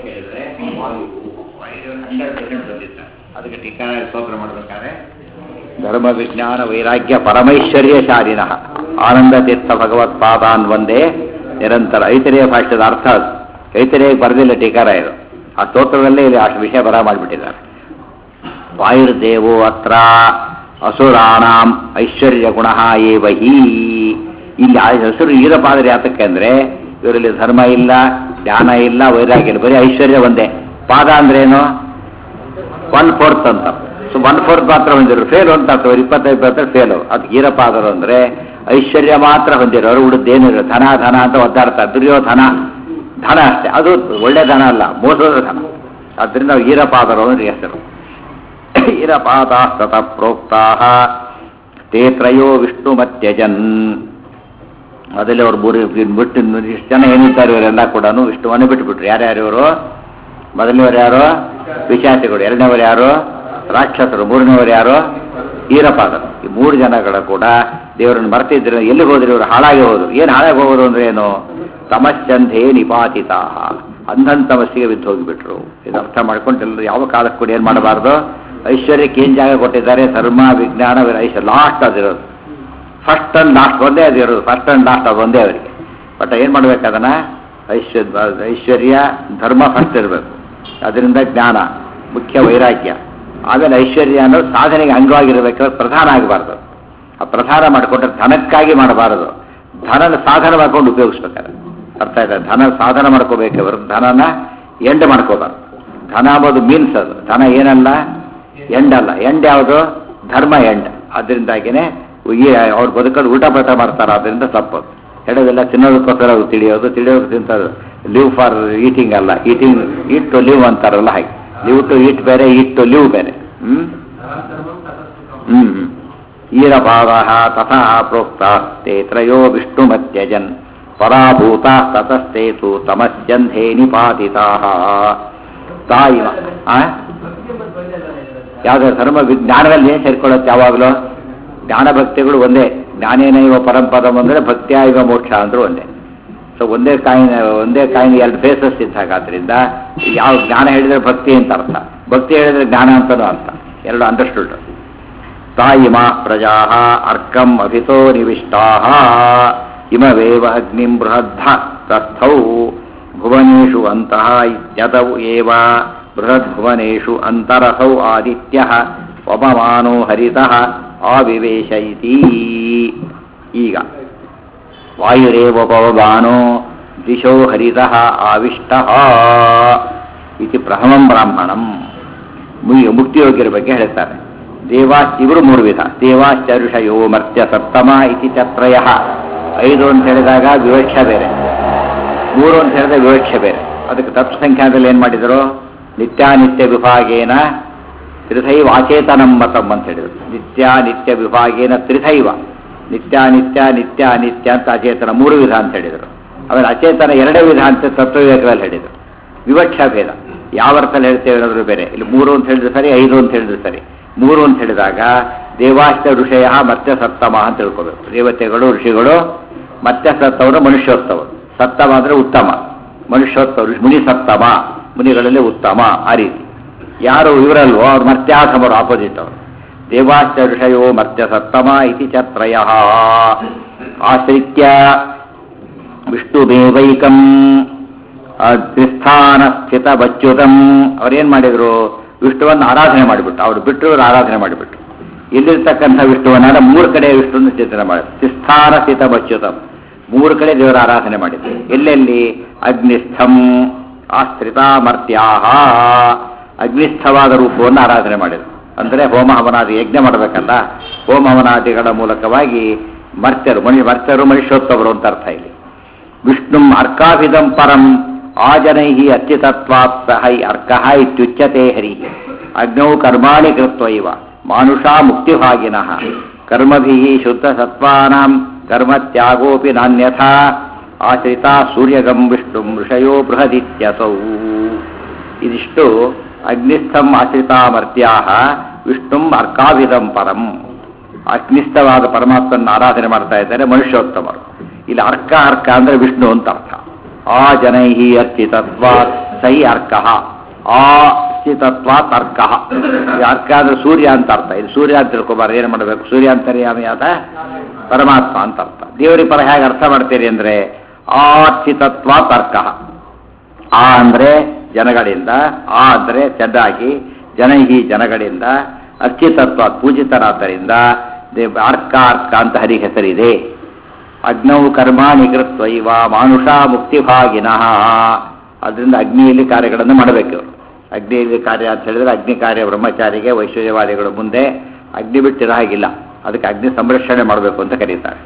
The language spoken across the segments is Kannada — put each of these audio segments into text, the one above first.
ಹೇಳಿದ್ರೆ ವಾಯು ವಾಯು ಹಂಡ್ರೆಡ್ ಪರ್ಸೆಂಟ್ ಬಂದಿದ್ದ ಅದಕ್ಕೆ ಟೀಕಾರ ಸ್ತೋತ್ರ ಮಾಡಬೇಕಾದ್ರೆ ಧರ್ಮ ವಿಜ್ಞಾನ ವೈರಾಗ್ಯ ಪರಮೈಶ್ವರ್ಯ ಶಾಲಿನ ಆನಂದ ತೀರ್ಥ ಭಗವತ್ಪಾದಾನ್ ಒಂದೇ ನಿರಂತರ ಐತರೇಯ ಭಾಷ್ಯದ ಅರ್ಥ ಅದು ಐತರೇಯ ಬರೆದಿಲ್ಲ ಟೀಕಾರ ಇದು ಆ ಸ್ತೋತ್ರದಲ್ಲೇ ಇಲ್ಲಿ ಅಷ್ಟು ವಿಷಯ ಬರ ಮಾಡಿಬಿಟ್ಟಿದ್ದಾರೆ ವಾಯುರ್ದೇವೋ ಅತ್ರ ಅಸುರಾಣಾಂ ಐಶ್ವರ್ಯ ಗುಣ ಏವ ಹೀ ಇಲ್ಲಿ ಆ ಹೆಸರು ಈರಪಾದರೆ ಯಾತಕ್ಕೆ ಅಂದ್ರೆ ಇವರಲ್ಲಿ ಧರ್ಮ ಇಲ್ಲ ಜ್ಞಾನ ಇಲ್ಲ ವೈರಾಗ್ಯ ಇಲ್ಲ ಬರೀ ಐಶ್ವರ್ಯ ಒಂದೇ ಪಾದ ಅಂದ್ರೇನು ಒನ್ ಫೋರ್ತ್ ಅಂತ ಸೊ ಒನ್ ಫೋರ್ತ್ ಮಾತ್ರ ಹೊಂದಿರೋರು ಫೇಲ್ ಅಂತ ಅರ್ಥ ಇಪ್ಪತ್ತೈದು ಪರ್ಸೆಂಟ್ ಫೇಲು ಅದು ಈರಪಾದರು ಅಂದ್ರೆ ಐಶ್ವರ್ಯ ಮಾತ್ರ ಹೊಂದಿರೋರು ಉಳಿದೇನಿರೋ ಧನ ಧನ ಅಂತ ಒದ್ದಾಡ್ತಾರೆ ದುರ್ಯೋಧನ ಧನ ಅಷ್ಟೇ ಅದು ಒಳ್ಳೆ ಧನ ಅಲ್ಲ ಮೋಸದ ಧನ ಅದರಿಂದ ಈರಪಾದರು ಅಂದ್ರೆ ಹೆಸರು ಈರಪಾದಾಸ್ತತ ಪ್ರೋಕ್ತಾ ತೇ ತ್ರಯೋ ವಿಷ್ಣು ಮತ್ಯಜನ್ ಮೊದಲೇ ಅವ್ರು ಮೂರು ಬಿಟ್ಟು ಇಷ್ಟು ಜನ ಏನಿದ್ದಾರೆ ಇವರೆಲ್ಲ ಕೂಡ ವಿಷ್ಣುವನ್ನೇ ಬಿಟ್ಟುಬಿಟ್ರು ಯಾರ್ಯಾರು ಇವರು ಮೊದಲನೇವರು ಯಾರು ಪಿಶಾಚಿಗಳು ಎರಡನೇವರು ಯಾರು ರಾಕ್ಷಸರು ಮೂರನೇವರು ಯಾರು ಈರಪಾದರು ಈ ಮೂರು ಜನಗಳ ಕೂಡ ದೇವರನ್ನು ಮರ್ತಿದ್ರು ಎಲ್ಲಿ ಹೋದ್ರು ಇವರು ಹಾಳಾಗಿ ಹೋದ್ರು ಏನು ಹಾಳಾಗಿ ಹೋಗೋದು ಅಂದ್ರೆ ಏನು ತಮಶ್ಚಂಧೇ ನಿಪಾತಿತ ಅಂಧನ್ ತಮಸ್ಸಿಗೆ ಬಿದ್ದು ಹೋಗಿಬಿಟ್ರು ಇದು ಅರ್ಥ ಮಾಡ್ಕೊಂಡು ಎಲ್ಲರೂ ಯಾವ ಕಾಲಕ್ಕೆ ಕೂಡ ಏನು ಮಾಡಬಾರ್ದು ಐಶ್ವರ್ಯಕ್ಕೆ ಏನು ಜಾಗ ಕೊಟ್ಟಿದ್ದಾರೆ ಧರ್ಮ ವಿಜ್ಞಾನ ಐಶ್ವರ್ಯ ಲಾಸ್ಟ್ ಅದಿರೋದು ಫಸ್ಟ್ ಅಂಡ್ ಲಾಸ್ಟ್ ಒಂದೇ ಅದಿರೋದು ಫಸ್ಟ್ ಅಂಡ್ ಲಾಸ್ಟ್ ಅದು ಒಂದೇ ಅವರಿಗೆ ಬಟ್ ಏನು ಮಾಡ್ಬೇಕು ಅದನ್ನ ಐಶ್ವರ್ಯ ಐಶ್ವರ್ಯ ಧರ್ಮ ಫಸ್ಟ್ ಇರಬೇಕು ಅದರಿಂದ ಜ್ಞಾನ ಮುಖ್ಯ ವೈರಾಗ್ಯ ಆಮೇಲೆ ಐಶ್ವರ್ಯ ಅನ್ನೋದು ಸಾಧನೆಗೆ ಅಂಗವಾಗಿರಬೇಕಾದ್ರೆ ಪ್ರಧಾನ ಆಗಬಾರ್ದು ಆ ಪ್ರಧಾನ ಮಾಡಿಕೊಂಡ್ರೆ ಧನಕ್ಕಾಗಿ ಮಾಡಬಾರದು ಧನನ ಸಾಧನ ಮಾಡ್ಕೊಂಡು ಉಪಯೋಗಿಸ್ಬೇಕಾದ್ರೆ ಅರ್ಥ ಆಯ್ತಾ ಧನ ಸಾಧನ ಮಾಡ್ಕೋಬೇಕೆ ಹೊರತು ಧನನ ಎಂಡ್ ಮಾಡ್ಕೋಬಾರ್ದು ಧನ ಅಂಬೋದು ಮೀನ್ಸ್ ಅದು ಧನ ಏನಲ್ಲ ಎಂಡ್ ಅಲ್ಲ ಎಂಡ್ ಯಾವುದು ಧರ್ಮ ಎಂಡ್ ಅದರಿಂದಾಗಿನೇ ಈ ಅವ್ರು ಬದುಕೋದು ಊಟ ಪಟ ಮಾಡ್ತಾರೆ ಅದರಿಂದ ತಪ್ಪು ಹೇಳೋದೆಲ್ಲ ತಿನ್ನೋದಕ್ಕೋಸ್ಕರ ಅವ್ರು ತಿಳಿಯೋದು ತಿಳಿಯೋದು ತಿಂತಾರೆ ಲಿವ್ ಫಾರ್ ಈಟಿಂಗ್ ಅಲ್ಲ ಈಟಿಂಗ್ ಈಟ್ ಟು ಲಿವ್ ಅಂತಾರಲ್ಲ ಹಾಗೆ ಲಿವ್ ಟು ಈಟ್ ಬೇರೆ ಈಟ್ ಟು ಲಿವ್ ಬೇರೆ ಹ್ಮ್ ಹ್ಮ್ ಈರಭಾವ ತಥಾ ಪ್ರೋಕ್ತಾಸ್ತೆ ತ್ರಯೋ ವಿಷ್ಣುಮತ್ಯಜನ್ ಪರಾಭೂತ ತತಸ್ತೆ ತು ತಮಸ್ಯಂಧೇ ನಿಪಾತಿತಾ ತಾಯಿ ಆ ಯಾವುದೇ ಧರ್ಮ ಜ್ಞಾನದಲ್ಲಿ ಏನು ಸೇರ್ಕೊಳ್ಳುತ್ತೆ ಯಾವಾಗಲೂ ಜ್ಞಾನ ಭಕ್ತಿಗಳು ಒಂದೇ ಜ್ಞಾನೇನ ಇವ ಪರಂಪದಂ ಅಂದರೆ ಭಕ್ತಿಯ ಇವ ಮೋಕ್ಷ ಅಂದ್ರೂ ಒಂದೇ ಸೊ ಒಂದೇ ಕಾಯಿನ ಒಂದೇ ಕಾಯಿನ ಎರಡು ಫೇಸಸ್ ಇದ್ದಾಗ ಆದ್ರಿಂದ ಯಾವ ಜ್ಞಾನ ಹೇಳಿದ್ರೆ ಭಕ್ತಿ ಅಂತ ಅರ್ಥ ಭಕ್ತಿ ಹೇಳಿದ್ರೆ ಜ್ಞಾನ ಅಂತನೂ ಅರ್ಥ ಎರಡು ಅಂಡರ್ಸ್ಟುಡ್ ತಾಯಿಮಾ ಪ್ರಜಾ ಅರ್ಕಂ ಅಭಿತೋ ನಿವಿಷ್ಟಾ ಇಮವೇವ ಅಗ್ನಿಂ ಬೃಹದ್ಧ ತಸ್ಥೌ ಭುವನೇಷು ಅಂತಃ ಇತ್ಯತವು ಏವ ಬೃಹದ್ಭುವನೇಷು ಅಂತರಸೌ ಆದಿತ್ಯ ಪವಮಾನೋ ಹರಿತಃ ಆವಿವೇಶ ಇತಿ ಈಗ ವಾಯುರೇವ ಪವಮಾನೋ ದಿಶೋ ಹರಿತಃ ಆವಿಷ್ಟಃ ಇತಿ ಪ್ರಥಮಂ ಬ್ರಾಹ್ಮಣಂ ಮುಗಿ ಮುಕ್ತಿಯೋಗ್ಯರ ಬಗ್ಗೆ ಹೇಳ್ತಾರೆ ದೇವಾಸ್ ಇವರು ಮೂರು ವಿಧ ದೇವಾಶ್ಚ ಋಷಯೋ ಮರ್ತ್ಯ ಸಪ್ತಮ ಇತಿ ಚತ್ರಯ ಐದು ಅಂತ ಹೇಳಿದಾಗ ವಿವಕ್ಷ ಬೇರೆ ಮೂರು ಅಂತ ಹೇಳಿದ್ರೆ ವಿವಕ್ಷ ಬೇರೆ ಅದಕ್ಕೆ ತತ್ವ ಸಂಖ್ಯಾದಲ್ಲಿ ಏನು ಮಾಡಿದರು ನಿತ್ಯಾನಿತ್ಯ ವಿಭಾಗೇನ ತ್ರಿಥೈವ ಅಚೇತನಂ ಮತಂ ಅಂತ ಹೇಳಿದರು ನಿತ್ಯ ನಿತ್ಯ ವಿಭಾಗೇನ ತ್ರಿಥೈವ ನಿತ್ಯ ನಿತ್ಯ ನಿತ್ಯ ಅನಿತ್ಯ ಅಂತ ಅಚೇತನ ಮೂರು ವಿಧ ಅಂತ ಹೇಳಿದರು ಆಮೇಲೆ ಅಚೇತನ ಎರಡೇ ವಿಧ ಅಂತ ತತ್ವವಿವೇಕದಲ್ಲಿ ಹೇಳಿದರು ವಿವಕ್ಷ ಭೇದ ಯಾವ ಅರ್ಥದಲ್ಲಿ ಹೇಳ್ತೇವೆ ಅನ್ನೋದ್ರ ಬೇರೆ ಇಲ್ಲಿ ಮೂರು ಅಂತ ಹೇಳಿದ್ರೆ ಸರಿ ಐದು ಅಂತ ಹೇಳಿದ್ರೆ ಸರಿ ಮೂರು ಅಂತ ಹೇಳಿದಾಗ ದೇವಾಶ್ಚ ಋಷಯ ಮತ್ಯ ಸತ್ತಮ ಅಂತ ತಿಳ್ಕೋಬೇಕು ದೇವತೆಗಳು ಋಷಿಗಳು ಮತ್ಯ ಸತ್ತವರು ಮನುಷ್ಯೋತ್ತವರು ಸತ್ತಮ ಅಂದ್ರೆ ಉತ್ತಮ ಮನುಷ್ಯೋತ್ತವರು ಮುನಿ ಸತ್ತಮ ಮುನಿಗಳಲ್ಲಿ ಉತ್ತಮ ಆ ರೀತಿ ಯಾರು ಇವರಲ್ವೋ ಅವ್ರು ಮರ್ತ್ಯಾಸಮರು ಆಪೋಸಿಟ್ ಅವರು ದೇವಾಶ್ಚ ಋಷಯೋ ಮರ್ತ್ಯ ಸತ್ತಮ ಇತಿ ಚತ್ರಯ ಆಶ್ರಿತ್ಯ ವಿಷ್ಣುದೇವೈಕಂ ತ್ರಿಸ್ಥಾನ ಸ್ಥಿತ ಬಚ್ಯುತಂ ಅವ್ರೇನ್ ಮಾಡಿದ್ರು ವಿಷ್ಣುವನ್ನು ಆರಾಧನೆ ಮಾಡಿಬಿಟ್ಟು ಅವ್ರು ಬಿಟ್ಟು ಇವ್ರು ಆರಾಧನೆ ಮಾಡಿಬಿಟ್ಟು ಇಲ್ಲಿರ್ತಕ್ಕಂಥ ವಿಷ್ಣುವನ್ನ ಮೂರು ಕಡೆ ವಿಷ್ಣುವನ್ನು ಚಿಂತನೆ ಮಾಡಿದ್ರು ತ್ರಿಸ್ಥಾನ ಸ್ಥಿತ ಬಚ್ಯುತಂ ಮೂರು ಕಡೆ ದೇವರ ಆರಾಧನೆ ಮಾಡಿದ್ರು ಎಲ್ಲೆಲ್ಲಿ ಅಗ್ನಿಸ್ಥಂ ಆಶ್ರಿತಾಮರ್ತ್ಯಾಹ ಅಗ್ನಿಸ್ಥವಾದ ರೂಪವನ್ನು ಆರಾಧನೆ ಮಾಡಿದ್ರು ಅಂದರೆ ಹೋಮ ಹವನಾದಿ ಯಜ್ಞ ಮಾಡಬೇಕಲ್ಲ ಹೋಮ ಹವನಾದಿಗಳ ಮೂಲಕವಾಗಿ ಮರ್ತ್ಯರು ಮನುಷ್ಯ ಮರ್ತ್ಯರು ಮನುಷ್ಯೋತ್ತವರು ಅಂತ ಅರ್ಥ ಇಲ್ಲಿ ವಿಷ್ಣು ಅರ್ಕಾಭಿದಂ ಪರಂ ಆಜನೈ ಅತ್ಯುತತ್ವಾತ್ ಸಹ ಅರ್ಕಃ ಇತ್ಯುಚ್ಯತೆ ಹರಿ ಅಗ್ನೌ ಕರ್ಮಾಣಿ ಕೃತ್ವ ಇವ ಮಾನುಷಾ ಮುಕ್ತಿಭಾಗಿನಃ ಕರ್ಮಭಿ ಶುದ್ಧ ಸತ್ವಾನಾಂ ಕರ್ಮತ್ಯಾಗೋಪಿ ನಾನ್ಯಥಾ ಆಶ್ರಿತ ಸೂರ್ಯಗಂ ವಿಷ್ಣು ಋಷಯೋ ಬೃಹದಿತ್ಯಸೌ ಇದಿಷ್ಟು ಅಗ್ನಿಸ್ಥಂ ಆಶ್ರಿತಾಮರ್ತ್ಯಾ ವಿಷ್ಣು ಅರ್ಕಾಭಿದಂ ಪರಂ ಅಗ್ನಿಸ್ಥವಾದ ಪರಮಾತ್ಮನ ಆರಾಧನೆ ಮಾಡ್ತಾ ಇದ್ದಾರೆ ಮನುಷ್ಯೋತ್ತಮರು ಇಲ್ಲಿ ಅರ್ಕ ಅರ್ಕ ಅಂದ್ರೆ ವಿಷ್ಣು ಅಂತ ಅರ್ಥ ಆ ಜನೈ ಅರ್ಚಿತತ್ವಾತ್ ಸೈ ಅರ್ಕ ಆ ಸ್ಥಿತತ್ವ ತರ್ಕ ಈ ಅರ್ಕ ಅಂದ್ರೆ ಸೂರ್ಯ ಅಂತ ಅರ್ಥ ಇದು ಸೂರ್ಯ ಅಂತ ತಿಳ್ಕೊಬಾರ್ದು ಏನು ಮಾಡಬೇಕು ಸೂರ್ಯ ಅಂತರ್ಯಾಮಿಯಾದ ಪರಮಾತ್ಮ ಅಂತ ಅರ್ಥ ದೇವರಿಗೆ ಪರ ಹೇಗೆ ಅರ್ಥ ಮಾಡ್ತೀರಿ ಅಂದ್ರೆ ಆರ್ಥಿತತ್ವ ತರ್ಕ ಆ ಅಂದ್ರೆ ಜನಗಳಿಂದ ಆ ಅಂದ್ರೆ ಚೆನ್ನಾಗಿ ಜನಹಿ ಜನಗಳಿಂದ ಅರ್ಚಿತತ್ವ ಪೂಜಿತರಾದ್ದರಿಂದ ದೇ- ಅರ್ಕ ಅರ್ಕ ಅಂತ ಹರಿ ಹೆಸರಿದೆ ಅಗ್ನೌ ಕರ್ಮಾಣಿ ಕೃತ್ವ ಇವ ಮಾನುಷ ಮುಕ್ತಿಭಾಗಿನಃ ಅದರಿಂದ ಅಗ್ನಿಯಲ್ಲಿ ಕಾರ್ಯಗಳನ್ನು ಮಾಡಬೇಕು ಇವರು ಅಗ್ನಿಯಲ್ಲಿ ಕಾರ್ಯ ಅಂತ ಹೇಳಿದ್ರೆ ಅಗ್ನಿ ಕಾರ್ಯ ಬ್ರಹ್ಮಚಾರಿಗೆ ವೈಶ್ವರ್ಯವಾದಿಗಳು ಮುಂದೆ ಅಗ್ನಿ ಬಿಟ್ಟಿರೋ ಹಾಗಿಲ್ಲ ಅದಕ್ಕೆ ಅಗ್ನಿ ಸಂರಕ್ಷಣೆ ಮಾಡಬೇಕು ಅಂತ ಕರೀತಾರೆ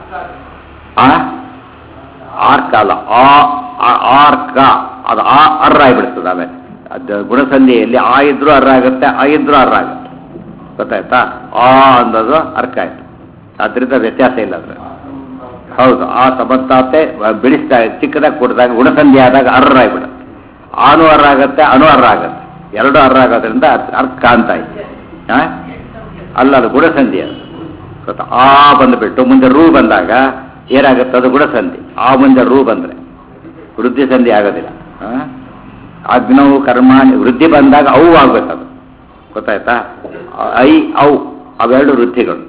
ಆ ಆರ್ಕ ಅಲ್ಲ ಆ ಆ- ಆರ್ಕ ಅದು ಆ ಅರ್ರ ಆಗಿಬಿಡ್ತದೆ ಆಮೇಲೆ ಅದು ಗುಣಸಂಧಿಯಲ್ಲಿ ಆ ಇದ್ರೂ ಅರ್ರ ಆಗುತ್ತೆ ಆ ಇದ್ರೂ ಅರ್ರ ಆಗುತ್ತೆ ಗೊತ್ತಾಯ್ತಾ ಆ ಅಂದದು ಅರ್ಕ ಆಯ್ತು ಅದರಿಂದ ವ್ಯತ್ಯಾಸ ಇಲ್ಲ ಅದ್ರ ಹೌದು ಆ ಸಮರ್ಥತೆ ಬಿಡಿಸ್ತಾ ಚಿಕ್ಕದಾಗಿ ಕೊಡಿದಾಗ ಗುಣಸಂಧಿ ಆದಾಗ ಅರ್ರ ಆಗಿಬಿಡುತ್ತೆ ಆನು ಅರ್ರ ಆಗುತ್ತೆ ಅನು ಅರ್ರ ಆಗುತ್ತೆ ಎರಡು ಅರ್ರ ಆಗೋದ್ರಿಂದ ಅದ್ ಅರ್ಕ ಅಂತ ಆಯ್ತು ಆ? ಅಲ್ಲ ಅದು ಗುಣಸಂಧಿ ಅದು ಗೊತ್ತಾ ಆ ಬಂದುಬಿಟ್ಟು ಮುಂದೆ ರೂ ಬಂದಾಗ ಏನಾಗುತ್ತೆ ಅದು ಗುಣಸಂಧಿ ಆ ಮುಂದೆ ರೂ ಬಂದ್ರೆ ವೃದ್ಧಿ ಸಂಧಿ ಆಗೋದಿಲ್ಲ ಆ? ಅಗ್ನವು ಕರ್ಮಾಣಿ ವೃದ್ಧಿ ಬಂದಾಗ ಅವು ಆಗ್ಬೇಕು ಅದು ಗೊತ್ತಾಯ್ತಾ ಐ ಅವು ಅವೆರಡು ವೃದ್ಧಿಗಳು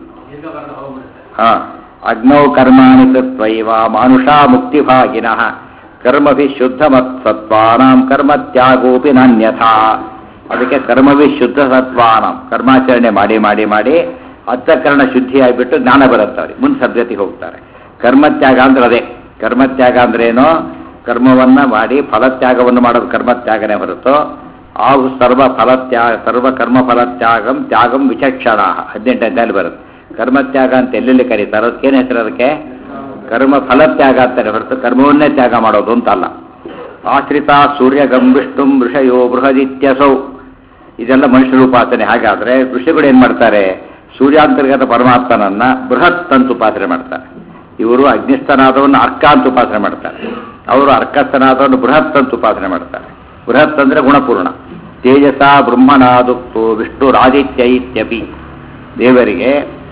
ಹಾ ಅಗ್ನೌ ಕರ್ಮಾಣಿ ಕೃತ್ವೈವ ಮಾನುಷ ಮುಕ್ತಿಭಾಗಿನಃ ಕರ್ಮಭಿ ಶುದ್ಧ ಸತ್ವಾನಾಂ ಕರ್ಮ ತ್ಯಾಗೋಪಿ ನಾನ್ಯಥಾ ಅದಕ್ಕೆ ಕರ್ಮಭಿ ಶುದ್ಧ ಸತ್ವಾನಾಂ ಕರ್ಮಾಚರಣೆ ಮಾಡಿ ಮಾಡಿ ಮಾಡಿ ಅಂತಃಕರಣ ಶುದ್ಧಿ ಆಗಿಬಿಟ್ಟು ಜ್ಞಾನ ಬರುತ್ತೆ ಅವ್ರಿಗೆ ಮುಂದೆ ಸದ್ಗತಿಗೆ ಹೋಗ್ತಾರೆ ಕರ್ಮತ್ಯಾಗ ಅಂದ್ರೆ ಅದೇ ಕರ್ಮತ್ಯಾಗ ಅಂದ್ರೆ ಏನು ಕರ್ಮವನ್ನ ಮಾಡಿ ಫಲತ್ಯಾಗವನ್ನು ಮಾಡೋದು ಕರ್ಮತ್ಯಾಗನೇ ಹೊರತು ಆಹು ಸರ್ವ ಫಲತ್ಯಾಗ ಸರ್ವ ಕರ್ಮ ಫಲತ್ಯಾಗಂ ತ್ಯಾಗಂ ವಿಚಕ್ಷಣ ಹದಿನೆಂಟು ಅಧ್ಯಾಯ ಬರುತ್ತೆ ಕರ್ಮತ್ಯಾಗ ಅಂತ ಎಲ್ಲೆಲ್ಲಿ ಕರೀತಾರೆ ಅದಕ್ಕೇನು ಹೆಸರು ಅದಕ್ಕೆ ಕರ್ಮ ಫಲತ್ಯಾಗ ಅಂತಾರೆ ಹೊರತು ಕರ್ಮವನ್ನೇ ತ್ಯಾಗ ಮಾಡೋದು ಅಂತ ಅಲ್ಲ ಆಶ್ರಿತ ಸೂರ್ಯ ಗಂಬಿಷ್ಟುಂ ಋಷಯೋ ಬೃಹದಿತ್ಯಸೌ ಇದೆಲ್ಲ ಮನುಷ್ಯರ ಉಪಾಸನೆ ಹಾಗಾದ್ರೆ ಋಷಿಗಳು ಏನ್ ಮಾಡ್ತಾರೆ ಸೂರ್ಯಾಂತರ್ಗತ ಪರಮಾತ್ಮನನ್ನ ಬೃಹತ್ ಅಂತ ಉಪಾಸನೆ ಮಾಡ್ತಾರೆ ಇವರು ಅಗ್ನಿಸ್ತನಾದವನ್ನು ಅರ್ಕ ಅಂತ ಉಪಾಸನೆ ಮಾಡ್ತಾರೆ ಅವರು ಅರ್ಕಸ್ಥನಾದವನ್ನು ಬೃಹತ್ ಅಂತ ಉಪಾಸನೆ ಮಾಡ್ತಾರೆ ಬೃಹತ್ ಅಂದ್ರೆ ಗುಣಪೂರ್ಣ ತೇಜಸ ಬ್ರಹ್ಮನಾದುಕ್ತು ವಿಷ್ಣುರಾದಿತ್ಯ ಇತ್ಯಪಿ ದೇವರಿಗೆ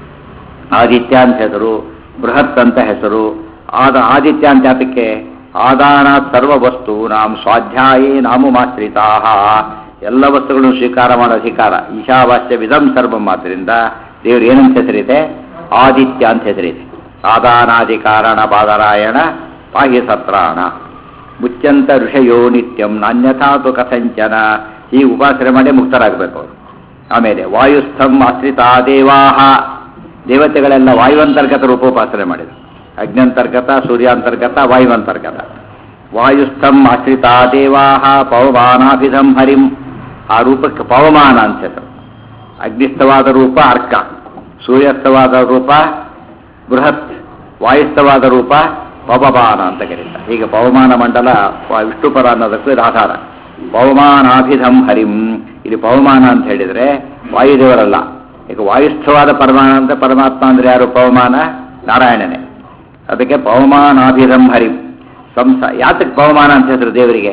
ಆದಿತ್ಯ ಅಂತ ಹೆಸರು ಬೃಹತ್ ಅಂತ ಹೆಸರು ಆದ ಆದಿತ್ಯ ಅಂತ ಯಾತಕ್ಕೆ ಆದಾನ ಸರ್ವ ವಸ್ತು ನಾಂ ಸ್ವಾಧ್ಯಾಯೇ ನಾಮಮಾಶ್ರಿತಾ ಎಲ್ಲ ವಸ್ತುಗಳನ್ನು ಸ್ವೀಕಾರ ಮಾಡೋ ಅಧಿಕಾರ ಈಶಾವಾಸ್ಯ ವಿಧಂ ಸರ್ವಂ ಆದ್ದರಿಂದ ದೇವರು ಏನಂತ ಹೆಸರಿದೆ ಆದಿತ್ಯ ಅಂತ ಹೆಸರಿದೆ ಆದಾನಾದಿ ಕಾರಣ ಬಾದರಾಯಣ ಪಾಹಿ ಸತ್ರಾಣ ಮುಚ್ಚಂತ ಋಷಯೋ ನಿತ್ಯಂ ನಾನ್ಯಥಾತು ಕಥಂಚನ ಈ ಉಪಾಸನೆ ಮಾಡಿ ಮುಕ್ತರಾಗಬೇಕು ಅವರು ಆಮೇಲೆ ವಾಯುಸ್ಥಂ ಆಶ್ರಿತಾ ದೇವಾಹ ದೇವತೆಗಳೆಲ್ಲ ವಾಯುವಂತರ್ಗತ ರೂಪೋಪಾಸನೆ ಮಾಡಿದರು ಅಗ್ನಂತರ್ಗತ ಸೂರ್ಯಾಂತರ್ಗತ ವಾಯುವಂತರ್ಗತ ವಾಯುಸ್ಥಂ ಆಶ್ರಿತಾ ದೇವಾಹ ಪವಮಾನಾಭಿಧಂ ಹರಿಂ ಆ ರೂಪಕ್ಕೆ ಪವಮಾನ ಅಂತ ಹೆಸರು ಅಗ್ನಿಸ್ಥವಾದ ರೂಪ ಅರ್ಕ ಸೂರ್ಯಸ್ಥವಾದ ರೂಪ ಬೃಹತ್ ವಾಯುಸ್ಥವಾದ ರೂಪ ಪವಮಾನ ಅಂತ ಕರೀತಾರೆ ಹೀಗೆ ಪವಮಾನ ಮಂಡಲ ವ- ವಿಷ್ಣುಪರ ಅನ್ನೋದಕ್ಕೂ ಇದು ಆಧಾರ ಪವಮಾನಾಭಿಧಂ ಹರಿಂ ಇಲ್ಲಿ ಪವಮಾನ ಅಂತ ಹೇಳಿದ್ರೆ ವಾಯುದೇವರಲ್ಲ ಈಗ ವಾಯುಸ್ಥವಾದ ಪರಮಾನ ಅಂತ ಪರಮಾತ್ಮ ಅಂದ್ರೆ ಯಾರು ಪವಮಾನ ನಾರಾಯಣನೇ ಅದಕ್ಕೆ ಪವಮಾನಾಭಿಧಂ ಹರಿಂ ಸಂಸ ಯಾತಕ್ಕೆ ಪವಮಾನ ಅಂತ ಹೆಸರು ದೇವರಿಗೆ